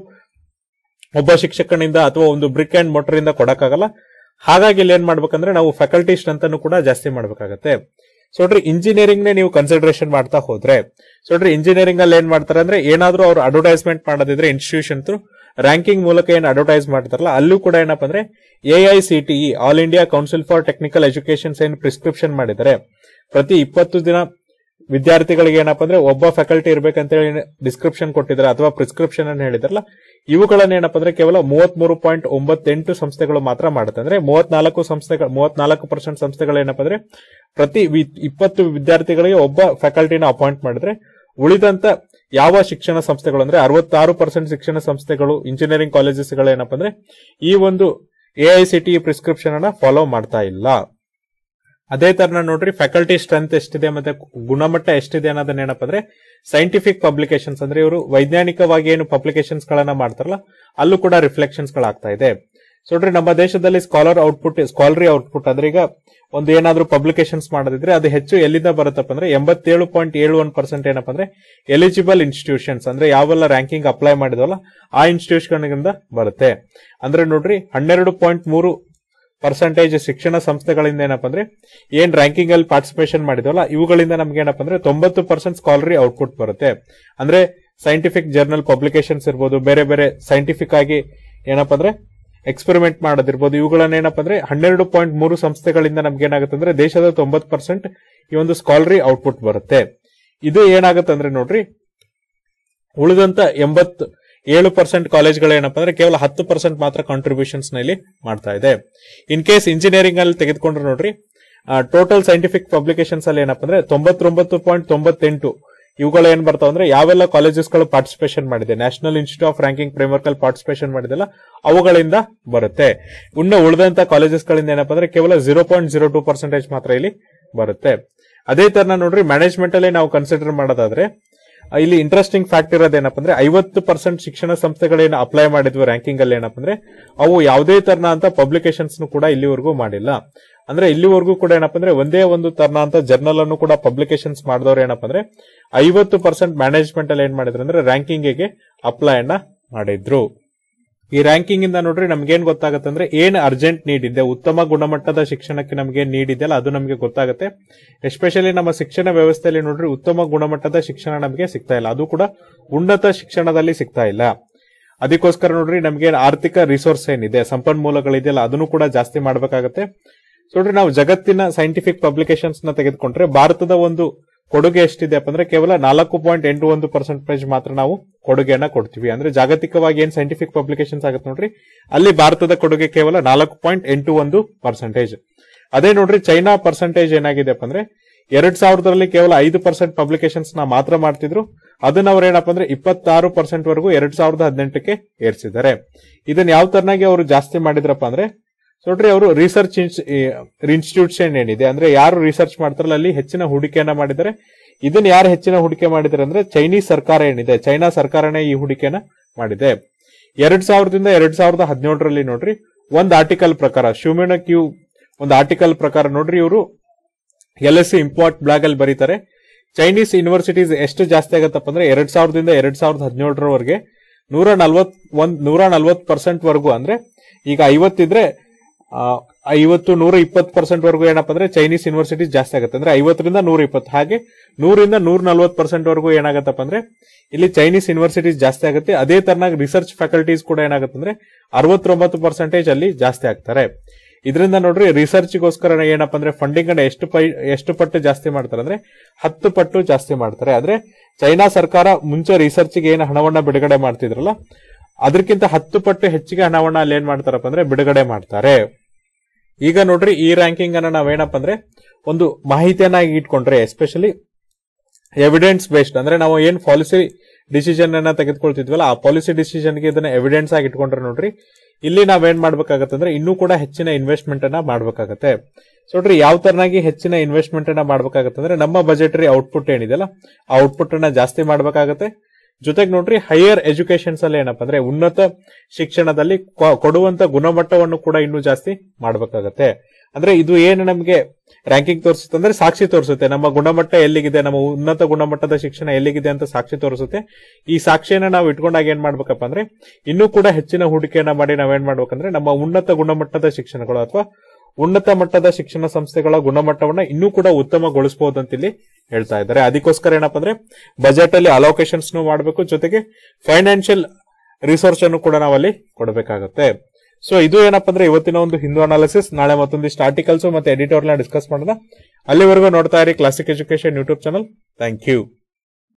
ಒಬ್ಬ ಶಿಕ್ಷಕನಿಂದ ಅಥವಾ ಒಂದು ಬ್ರಿಕ್ ಅಂಡ್ ಮೊಟರ್ ಇಂದ ಕೊಡಕ್ಕಾಗಲ್ಲ ಹಾಗಾಗಿ ಇಲ್ಲಿ ಏನ್ ಮಾಡ್ಬೇಕಂದ್ರೆ ನಾವು ಫ್ಯಾಕಲ್ಟಿ ಸ್ಟ್ರೆಂತ್ ಅನ್ನು ಕೂಡ ಜಾಸ್ತಿ ಮಾಡ್ಬೇಕಾಗತ್ತೆ ಸೊ ನೋಡ್ರಿ ಇಂಜಿನಿಯರಿಂಗ್ ನೇ ನೀವು ಕನ್ಸಿಡರೇಷನ್ ಮಾಡ್ತಾ ಹೋದ್ರೆ ಸೊ ನೋಡ್ರಿ ಇಂಜಿನಿಯರಿಂಗ್ ಅಲ್ಲಿ ಏನ್ ಮಾಡ್ತಾರೆ ಅಂದ್ರೆ ಏನಾದ್ರೂ ಅವ್ರು ಅಡ್ವರ್ಟೈಸ್ಮೆಂಟ್ ಮಾಡೋದಿದ್ರೆ ಇನ್ಸ್ಟಿಟ್ಯೂಷನ್ ರ್ಯಾಂಕಿಂಗ್ ಮೂಲಕ ಏನ್ ಅಡ್ವರ್ಟೈಸ್ ಮಾಡ್ತಾರಲ್ಲ ಅಲ್ಲೂ ಕೂಡ ಏನಪ್ಪ ಅಂದ್ರೆ A I C T all India council for technical educations ಏನ್ ಪ್ರಿಸ್ಕ್ರಿಪ್ಷನ್ ಮಾಡಿದ್ದಾರೆ ಪ್ರತಿ ಇಪ್ಪತ್ತು ದಿನ ವಿದ್ಯಾರ್ಥಿಗಳಿಗೆ ಏನಪ್ಪ ಅಂದ್ರೆ ಒಬ್ಬ ಫ್ಯಾಕಲ್ಟಿ ಇರ್ಬೇಕಂತ ಹೇಳಿ ಡಿಸ್ಕ್ರಿಪ್ಷನ್ ಕೊಟ್ಟಿದ್ದಾರೆ ಅಥವಾ ಪ್ರಿಸ್ಕ್ರಿಪ್ಷನ್ ಅನ್ನು ಹೇಳಿದಾರಲ್ಲ ಇವುಗಳನ್ನ ಏನಪ್ಪ ಅಂದ್ರೆ ಕೇವಲ ಮೂವತ್ಮೂರು ಪಾಯಿಂಟ್ ಒಂಬತ್ತೆಂಟು ಸಂಸ್ಥೆಗಳು ಮಾತ್ರ ಮಾಡುತ್ತೆ ಅಂದ್ರೆ ಮೂವತ್ನಾಲ್ಕು ಸಂಸ್ಥೆಗಳು ಮೂವತ್ನಾಲ್ಕು ಪರ್ಸೆಂಟ್ ಸಂಸ್ಥೆಗಳು ಏನಪ್ಪ ಅಂದ್ರೆ ಪ್ರತಿ ವಿ- ಇಪ್ಪತ್ತು ವಿದ್ಯಾರ್ಥಿಗಳಿಗೆ ಒಬ್ಬ ಫ್ಯಾಕಲ್ಟಿನ ಅಪಾಯಿಂಟ್ ಮಾಡಿದ್ರೆ ಉಳಿದಂತ ಯಾವ ಶಿಕ್ಷಣ ಸಂಸ್ಥೆಗಳು ಅಂದ್ರೆ ಅರವತ್ತಾರು ಪರ್ಸೆಂಟ್ ಶಿಕ್ಷಣ ಸಂಸ್ಥೆಗಳು ಇಂಜಿನಿಯರಿಂಗ್ ಕಾಲೇಜಸ್ಗಳು ಏನಪ್ಪ ಅಂದ್ರೆ ಈ ಒಂದು A I C T prescription ಅನ್ನ ಫಾಲೋ ಮಾಡ್ತಾ ಇಲ್ಲ ಅದೇ ತರ ನೋಡ್ರಿ ಫ್ಯಾಕಲ್ಟಿ ಸ್ಟ್ರೆಂತ್ ಎಷ್ಟಿದೆ ಮತ್ತೆ ಗುಣಮಟ್ಟ ಎಷ್ಟಿದೆ ಅನ್ನೋದನ್ನ ಏನಪ್ಪ ಅಂದ್ರೆ ಸೈಂಟಿಫಿಕ್ ಪಬ್ಲಿಕೇಶನ್ಸ್ ಅಂದ್ರೆ ಇವರು ವೈಜ್ಞಾನಿಕವಾಗಿ ಏನು ಪಬ್ಲಿಕೇಶನ್ಸ್ ಗಳನ್ನ ಮಾಡ್ತಾರಲ್ಲ ಅಲ್ಲೂ ಕೂಡ ರಿಫ್ಲೆಕ್ಷನ್ಸ್ ಗಳಾಗ್ತಾ ಇದೆ ಸೊ ನೋಡ್ರಿ ನಮ್ಮ ದೇಶದಲ್ಲಿ ಸ್ಕಾಲರ್ ಔಟ್ಪುಟ್ ಸ್ಕಾಲರಿ ಔಟ್ಪುಟ್ ಅಂದ್ರೆ ಈಗ ಒಂದು ಏನಾದ್ರೂ ಪಬ್ಲಿಕೇಶನ್ಸ್ ಮಾಡೋದಿದ್ರೆ ಅದು ಹೆಚ್ಚು ಎಲ್ಲಿಂದ ಬರುತ್ತಪ್ಪ ಅಂದ್ರೆ ಎಂಬತ್ತೇಳು ಪಾಯಿಂಟ್ ಏಳು ಒನ್ ಪರ್ಸೆಂಟ್ ಏನಪ್ಪ ಅಂದ್ರೆ ಎಲಿಜಿಬಲ್ ಇನ್ಸ್ಟಿಟ್ಯೂಷನ್ಸ್ ಅಂದ್ರೆ ಯಾವೆಲ್ಲ ರ್ಯಾಂಕಿಂಗ್ ಅಪ್ಲೈ ಮಾಡಿದವಲ್ಲ ಆ ಇನ್ಸ್ಟಿಟ್ಯೂಷನ್ಗಳಿಂದ ಬರುತ್ತೆ ಅಂದ್ರೆ ನೋಡ್ರಿ ಹನ್ನೆರಡು ಪಾಯಿಂಟ್ ಮೂರು ಪರ್ಸೆಂಟೇಜ್ ಶಿಕ್ಷಣ ಸಂಸ್ಥೆಗಳಿಂದ ಏನಪ್ಪ ಅಂದ್ರೆ ಏನ್ ರ್ಯಾಂಕಿಂಗ್ ಅಲ್ಲಿ ಪಾರ್ಟಿಸಿಪೇಷನ್ ಮಾಡಿದ್ವಲ್ಲ ಇವುಗಳಿಂದ ನಮ್ಗೆ ಏನಪ್ಪ ಅಂದ್ರೆ ತೊಂಬತ್ತು ಪರ್ಸೆಂಟ್ ಸ್ಕಾಲರಿ ಔಟ್ಪುಟ್ ಬರುತ್ತೆ ಅಂದ್ರೆ ಸೈಂಟಿಫಿಕ್ ಜರ್ನಲ್ ಪಬ್ಲಿಕೇಶನ್ಸ್ ಇರ್ಬೋದು ಬೇರೆ ಬೇರೆ ಸೈಂಟಿಫಿಕ್ ಆಗಿ ಏನಪ್ಪ ಅಂದ್ರೆ ಎಕ್ಸ್ಪೆರಿಮೆಂಟ್ ಮಾಡೋದಿರ್ಬೋದು ಇವುಗಳನ್ನ ಏನಪ್ಪ ಅಂದ್ರೆ ಹನ್ನೆರಡು ಪಾಯಿಂಟ್ ಮೂರು ಸಂಸ್ಥೆಗಳಿಂದ ನಮ್ಗೆ ಏನಾಗುತ್ತೆ ಅಂದ್ರೆ ದೇಶದ ತೊಂಬತ್ತು ಪರ್ಸೆಂಟ್ ಈ ಒಂದು ಸ್ಕಾಲರಿ ಔಟ್ಪುಟ್ ಬರುತ್ತೆ ಇದು ಏನಾಗುತ್ತೆ ಅಂದ್ರೆ ನೋಡ್ರಿ ಉಳಿದಂತ ಎಂಬತ್ತು ಏಳು ಪರ್ಸೆಂಟ್ ಕಾಲೇಜ್ಗಳು ಏನಪ್ಪಾ ಅಂದ್ರೆ ಕೇವಲ ಹತ್ತು ಪರ್ಸೆಂಟ್ ಮಾತ್ರ ಕಾಂಟ್ರಿಬ್ಯೂಷನ್ಸ್ ನಲ್ಲಿ ಮಾಡ್ತಾ ಇದೆ ಇನ್ ಕೇಸ್ ಇಂಜಿನಿಯರಿಂಗ್ ಅಲ್ಲಿ ತೆಗೆದುಕೊಂಡ್ರೆ ನೋಡ್ರಿ ಟೋಟಲ್ ಸೈಂಟಿಫಿಕ್ ಪಬ್ಲಿಕೇಶನ್ಸ್ ಅಲ್ಲಿ ಏನಪ್ಪಾ ಅಂದ್ರೆ ತೊಂಬತ್ತೊಂಬತ್ತು ಪಾಯಿಂಟ್ ತೊಂಬತ್ತೆಂಟು ಇವುಗಳು ಏನ್ ಬರ್ತಾವ ಅಂದ್ರೆ ಯಾವೆಲ್ಲ ಕಾಲೇಜಸ್ಗಳು ಪಾರ್ಟಿಸಿಪೇಷನ್ ಮಾಡಿದೆ national institute of ranking framework ಅಲ್ಲಿ ಪಾರ್ಟಿಸಿಪೇಷನ್ ಮಾಡಿದೆಲ್ಲ ಅವುಗಳಿಂದ ಬರುತ್ತೆ ಇನ್ನು ಉಳಿದಂತ ಕಾಲೇಜಸ್ ಗಳಿಂದ ಏನಪ್ಪಾ ಅಂದ್ರೆ ಕೇವಲ zero point zero two percentage ಮಾತ್ರ ಇಲ್ಲಿ ಬರುತ್ತೆ ಅದೇ ತರ ನೋಡ್ರಿ ಮ್ಯಾನೇಜ್ಮೆಂಟ್ ಅಲ್ಲಿ ನಾವು ಕನ್ಸಿಡರ್ ಮಾಡೋದಾದ್ರೆ ಆ, ಇಲ್ಲಿ ಇಂಟ್ರೆಸ್ಟಿಂಗ್ ಫ್ಯಾಕ್ಟ್ ಇರೋದೇನಪ್ಪ ಅಂದ್ರೆ ಐವತ್ತು ಪರ್ಸೆಂಟ್ ಶಿಕ್ಷಣ ಸಂಸ್ಥೆಗಳೇನು ಅಪ್ಲೈ ಮಾಡಿದ್ವು ರ್ಯಾಂಕಿಂಗ್ ಅಲ್ಲಿ ಏನಪ್ಪ ಅಂದ್ರೆ ಅವು ಯಾವುದೇ ತರನ ಅಂತ ಪಬ್ಲಿಕೇಶನ್ಸ್ ಕೂಡ ಇಲ್ಲಿವರೆಗೂ ಮಾಡಿಲ್ಲ ಅಂದ್ರೆ ಇಲ್ಲಿವರೆಗೂ ಕೂಡ ಏನಪ್ಪ ಅಂದ್ರೆ ಒಂದೇ ಒಂದು ತರನ ಅಂತ ಜರ್ನಲ್ ಅನ್ನು ಕೂಡ ಪಬ್ಲಿಕೇಶನ್ಸ್ ಮಾಡಿದವ್ರು ಏನಪ್ಪ ಅಂದ್ರೆ ಐವತ್ತು ಪರ್ಸೆಂಟ್ ಮ್ಯಾನೇಜ್ಮೆಂಟ್ ಅಲ್ಲಿ ಏನ್ ಮಾಡಿದ್ರು ಅಂದ್ರೆ ರ್ಯಾಂಕಿಂಗ್ ಅಪ್ಲೈ ಅನ್ನ ಮಾಡಿದ್ರು ಈ ರ್ಯಾಂಕಿಂಗ್ ಇಂದ ನೋಡ್ರಿ ನಮ್ಗೇನ್ ಗೊತ್ತಾಗುತ್ತೆ ಅಂದ್ರೆ ಏನ್ ಅರ್ಜೆಂಟ್ ನೀಡ್ ಇದೆ ಉತ್ತಮ ಗುಣಮಟ್ಟದ ಶಿಕ್ಷಣಕ್ಕೆ ನಮಗೆ ನೀಡ್ ಇದೆಯಲ್ಲ ಅದು ನಮಗೆ ಗೊತ್ತಾಗುತ್ತೆ ಎಸ್ಪೆಷಲಿ ನಮ್ಮ ಶಿಕ್ಷಣ ವ್ಯವಸ್ಥೆಯಲ್ಲಿ ನೋಡ್ರಿ ಉತ್ತಮ ಗುಣಮಟ್ಟದ ಶಿಕ್ಷಣ ನಮಗೆ ಸಿಗ್ತಾ ಇಲ್ಲ ಅದು ಕೂಡ ಉನ್ನತ ಶಿಕ್ಷಣದಲ್ಲಿ ಸಿಗ್ತಾ ಇಲ್ಲ ಅದಕ್ಕೋಸ್ಕರ ನೋಡ್ರಿ ನಮಗೆ ಆರ್ಥಿಕ ರಿಸೋರ್ಸ್ ಏನಿದೆ ಸಂಪನ್ಮೂಲಗಳಿದೆಯಲ್ಲ ಅದನ್ನು ಕೂಡ ಜಾಸ್ತಿ ಮಾಡಬೇಕಾಗತ್ತೆ ಸೊ ನೋಡ್ರಿ ನಾವು ಜಗತ್ತಿನ ಸೈಂಟಿಫಿಕ್ ಪಬ್ಲಿಕೇಶನ್ಸ್ ನ ತೆಗೆದುಕೊಂಡ್ರೆ ಭಾರತದ ಒಂದು ಕೊಡುಗೆ ಎಷ್ಟಿದೆ ಅಂದ್ರೆ ಕೇವಲ ನಾಲ್ಕು ಪಾಯಿಂಟ್ ಎಂಟು ಒಂದು ಪರ್ಸೆಂಟೇಜ್ ಮಾತ್ರ ನಾವು ಕೊಡುಗೆಯನ್ನ ಕೊಡ್ತೀವಿ ಅಂದ್ರೆ ಜಾಗತಿಕವಾಗಿ ಏನ್ ಸೈಂಟಿಫಿಕ್ ಪಬ್ಲಿಕೇಶನ್ಸ್ ಆಗುತ್ತೆ ನೋಡ್ರಿ ಅಲ್ಲಿ ಭಾರತದ ಕೊಡುಗೆ ಕೇವಲ ನಾಲ್ಕು ಪಾಯಿಂಟ್ ಎಂಟು ಒಂದು ಪರ್ಸೆಂಟೇಜ್ ಅದೇ ನೋಡ್ರಿ ಚೈನಾ ಪರ್ಸೆಂಟೇಜ್ ಏನಾಗಿದೆ ಅಂದ್ರೆ ಎರಡ್ ಸಾವಿರದಲ್ಲಿ ಕೇವಲ ಐದು ಪರ್ಸೆಂಟ್ ಪಬ್ಲಿಕೇಶನ್ಸ್ ನ ಮಾತ್ರ ಮಾಡ್ತಿದ್ರು ಅದನ್ನ ಅವ್ರು ಏನಪ್ಪ ಅಂದ್ರೆ ಇಪ್ಪತ್ತಾರು ಪರ್ಸೆಂಟ್ ವರೆಗೂ ಎರಡ್ ಸಾವಿರದ ಹದಿನೆಂಟಕ್ಕೆ ಏರಿಸಿದ್ದಾರೆ ಇದನ್ನ ಯಾವ ತರನಾಗಿ ಅವರು ಜಾಸ್ತಿ ಮಾಡಿದ್ರಪ್ಪ ಅಂದ್ರೆ ಸೊ ನೋಡ್ರಿ ಅವರು ರಿಸರ್ಚ್ ಇನ್ಸ್ಟಿಟ್ಯೂಷನ್ ಏನಿದೆ ಅಂದ್ರೆ ಯಾರು ರಿಸರ್ಚ್ ಮಾಡ್ತಾರಲ್ಲ ಅಲ್ಲಿ ಹೆಚ್ಚಿನ ಹೂಡಿಕೆಯನ್ನ ಮಾಡಿದ್ದಾರೆ ಇದನ್ನ ಯಾರು ಹೆಚ್ಚಿನ ಹೂಡಿಕೆ ಮಾಡಿದ್ದಾರೆ ಅಂದ್ರೆ ಚೈನೀಸ್ ಸರ್ಕಾರ ಏನಿದೆ ಚೈನಾ ಸರ್ಕಾರನೇ ಈ ಹೂಡಿಕೆಯನ್ನ ಮಾಡಿದೆ ಎರಡ್ ಸಾವಿರದಿಂದ ಎರಡ್ ಸಾವಿರದ ಹದಿನೇಳರಲ್ಲಿ ನೋಡ್ರಿ ಒಂದ್ ಆರ್ಟಿಕಲ್ ಪ್ರಕಾರ ಶಿವಮೇಣ ಕ್ಯೂ ಒಂದು ಆರ್ಟಿಕಲ್ ಪ್ರಕಾರ ನೋಡ್ರಿ ಇವರು L S C import blog ಅಲ್ಲಿ ಬರೀತಾರೆ ಚೈನೀಸ್ ಯೂನಿವರ್ಸಿಟೀಸ್ ಎಷ್ಟು ಜಾಸ್ತಿ ಆಗತ್ತಪ್ಪ ಅಂದ್ರೆ ಎರಡ್ ಸಾವಿರದಿಂದ ಎರಡ್ ಸಾವಿರದ ಹದಿನೇಳರವರೆಗೆ ನೂರ ನಲ್ವತ್ ಒಂದ್ ನೂರ ನಲ್ವತ್ ಪರ್ಸೆಂಟ್ ವರೆಗೂ ಅಂದ್ರೆ ಈಗ ಐವತ್ತಿದ್ರೆ ಆ, ಐವತ್ತು ನೂರ ಇಪ್ಪತ್ತು ಪರ್ಸೆಂಟ್ ವರೆಗೂ ಏನಪ್ಪ ಅಂದ್ರೆ ಚೈನೀಸ್ ಯೂನಿವರ್ಸಿಟೀಸ್ ಜಾಸ್ತಿ ಆಗುತ್ತೆ ಅಂದ್ರೆ ಐವತ್ತರಿಂದ ನೂರ ಇಪ್ಪತ್ತು ಹಾಗೆ ನೂರಿಂದ ನೂರ ನಲ್ವತ್ತು ಪರ್ಸೆಂಟ್ ವರೆಗೂ ಏನಾಗತ್ತಪ್ಪ ಅಂದ್ರೆ ಇಲ್ಲಿ ಚೈನೀಸ್ ಯೂನಿವರ್ಸಿಟೀಸ್ ಜಾಸ್ತಿ ಆಗುತ್ತೆ ಅದೇ ತರನಾಗಿ ರಿಸರ್ಚ್ ಫ್ಯಾಕಲ್ಟೀಸ್ ಕೂಡ ಏನಾಗುತ್ತೆ ಅಂದ್ರೆ ಅರವತ್ತೊಂಬತ್ತು ಪರ್ಸೆಂಟೇಜ್ ಅಲ್ಲಿ ಜಾಸ್ತಿ ಆಗ್ತಾರೆ ಇದರಿಂದ ನೋಡ್ರಿ ರಿಸರ್ಚ್ಗೋಸ್ಕರ ಏನಪ್ಪ ಅಂದ್ರೆ ಫಂಡಿಂಗ್ ಅನ್ನ ಎಷ್ಟು ಪೈ ಎಷ್ಟು ಪಟ್ಟು ಜಾಸ್ತಿ ಮಾಡ್ತಾರೆ ಅಂದ್ರೆ ಹತ್ತು ಪಟ್ಟು ಜಾಸ್ತಿ ಮಾಡ್ತಾರೆ ಆದ್ರೆ ಚೈನಾ ಸರ್ಕಾರ ಮುಂಚೆ ರಿಸರ್ಚ್ಗೆ ಏನು ಹಣವನ್ನ ಬಿಡುಗಡೆ ಮಾಡ್ತಿದ್ರಲ್ಲ ಅದಕ್ಕಿಂತ ಹತ್ತು ಪಟ್ಟು ಹೆಚ್ಚಿಗೆ ಹಣವನ್ನ ಅಲ್ಲಿ ಏನ್ ಮಾಡ್ತಾರಪ್ಪ ಅಂದ್ರೆ ಬಿಡುಗಡೆ ಮಾಡ್ತಾರೆ ಈಗ ನೋಡ್ರಿ ಈ ರ್ಯಾಂಕಿಂಗ್ ಅನ್ನ ನಾವೇನಪ್ಪ ಅಂದ್ರೆ ಒಂದು ಮಾಹಿತಿಯನ್ನಾಗಿ ಇಟ್ಕೊಂಡ್ರೆ ಎಸ್ಪೆಷಲಿ ಎವಿಡೆನ್ಸ್ ಬೇಸ್ಡ್ ಅಂದ್ರೆ ನಾವು ಏನ್ ಪಾಲಿಸಿ ಡಿಸಿಷನ್ ಅನ್ನ ತೆಗೆದುಕೊಳ್ತಿದ್ವಲ್ಲ ಆ ಪಾಲಿಸಿ ಡಿಸಿಷನ್ಗೆ ಇದನ್ನ ಎವಿಡೆನ್ಸ್ ಆಗಿ ಇಟ್ಕೊಂಡ್ರೆ ನೋಡ್ರಿ ಇಲ್ಲಿ ನಾವೇನ್ ಮಾಡ್ಬೇಕಾಗತ್ತೆ ಅಂದ್ರೆ ಇನ್ನೂ ಕೂಡ ಹೆಚ್ಚಿನ ಇನ್ವೆಸ್ಟ್ಮೆಂಟ್ ಅನ್ನ ಮಾಡ್ಬೇಕಾಗತ್ತೆ ಸೊ ನೋಡ್ರಿ ಯಾವ ತರನಾಗಿ ಹೆಚ್ಚಿನ ಇನ್ವೆಸ್ಟ್ಮೆಂಟ್ ಅನ್ನ ಮಾಡ್ಬೇಕಾಗತ್ತೆ ಅಂದ್ರೆ ನಮ್ಮ ಬಜೆಟರಿ ಔಟ್ಪುಟ್ ಏನಿದೆಯಲ್ಲ ಆ ಔಟ್ಪುಟ್ ಅನ್ನ ಜಾಸ್ತಿ ಮಾಡ್ಬೇಕಾಗತ್ತೆ ಜೊತೆಗೆ ನೋಡ್ರಿ ಹೈಯರ್ ಎಜುಕೇಶನ್ಸ್ ಅಲ್ಲಿ ಏನಪ್ಪ ಅಂದ್ರೆ ಉನ್ನತ ಶಿಕ್ಷಣದಲ್ಲಿ ಕೊ- ಕೊಡುವಂತ ಗುಣಮಟ್ಟವನ್ನು ಕೂಡ ಇನ್ನೂ ಜಾಸ್ತಿ ಮಾಡ್ಬೇಕಾಗತ್ತೆ ಅಂದ್ರೆ ಇದು ಏನು ನಮಗೆ ರ್ಯಾಂಕಿಂಗ್ ತೋರಿಸುತ್ತೆ ಅಂದ್ರೆ ಸಾಕ್ಷಿ ತೋರಿಸುತ್ತೆ ನಮ್ಮ ಗುಣಮಟ್ಟ ಎಲ್ಲಿಗಿದೆ ನಮ್ಮ ಉನ್ನತ ಗುಣಮಟ್ಟದ ಶಿಕ್ಷಣ ಎಲ್ಲಿಗಿದೆ ಅಂತ ಸಾಕ್ಷಿ ತೋರಿಸುತ್ತೆ ಈ ಸಾಕ್ಷಿಯನ್ನ ನಾವು ಇಟ್ಕೊಂಡಾಗ ಏನ್ ಮಾಡ್ಬೇಕಪ್ಪ ಅಂದ್ರೆ ಇನ್ನೂ ಕೂಡ ಹೆಚ್ಚಿನ ಹೂಡಿಕೆಯನ್ನ ಮಾಡಿ ನಾವೇನ್ ಮಾಡ್ಬೇಕಂದ್ರೆ ನಮ್ಮ ಉನ್ನತ ಗುಣಮಟ್ಟದ ಶಿಕ್ಷಣಗಳು ಅಥವಾ ಉನ್ನತ ಮಟ್ಟದ ಶಿಕ್ಷಣ ಸಂಸ್ಥೆಗಳ ಗುಣಮಟ್ಟವನ್ನ ಇನ್ನೂ ಕೂಡ ಉತ್ತಮಗೊಳಿಸಬಹುದು ಅಂತ ಇಲ್ಲಿ ಹೇಳ್ತಾ ಇದ್ದಾರೆ ಅದಕ್ಕೋಸ್ಕರ ಏನಪ್ಪ ಅಂದ್ರೆ ಬಜೆಟ್ ಅಲ್ಲಿ ಅಲೋಕೇಶನ್ಸ್ ಮಾಡಬೇಕು ಜೊತೆಗೆ ಫೈನಾನ್ಷಿಯಲ್ ರಿಸೋರ್ಸ್ ಅನ್ನು ಕೂಡ ನಾವಲ್ಲಿ ಕೊಡಬೇಕಾಗುತ್ತೆ ಸೊ ಇದು ಏನಪ್ಪ ಅಂದ್ರೆ ಇವತ್ತಿನ ಒಂದು ಹಿಂದೂ ಅನಾಲಿಸಿಸ್ ನಾಳೆ ಮತ್ತೊಂದಿಷ್ಟು ಆರ್ಟಿಕಲ್ಸ್ ಮತ್ತೆ ಎಡಿಟೋರ್ನ ಡಿಸ್ಕಸ್ ಮಾಡೋಣ ಅಲ್ಲಿವರೆಗೂ ನೋಡ್ತಾ ಇರಿ classic education YouTube channel thank you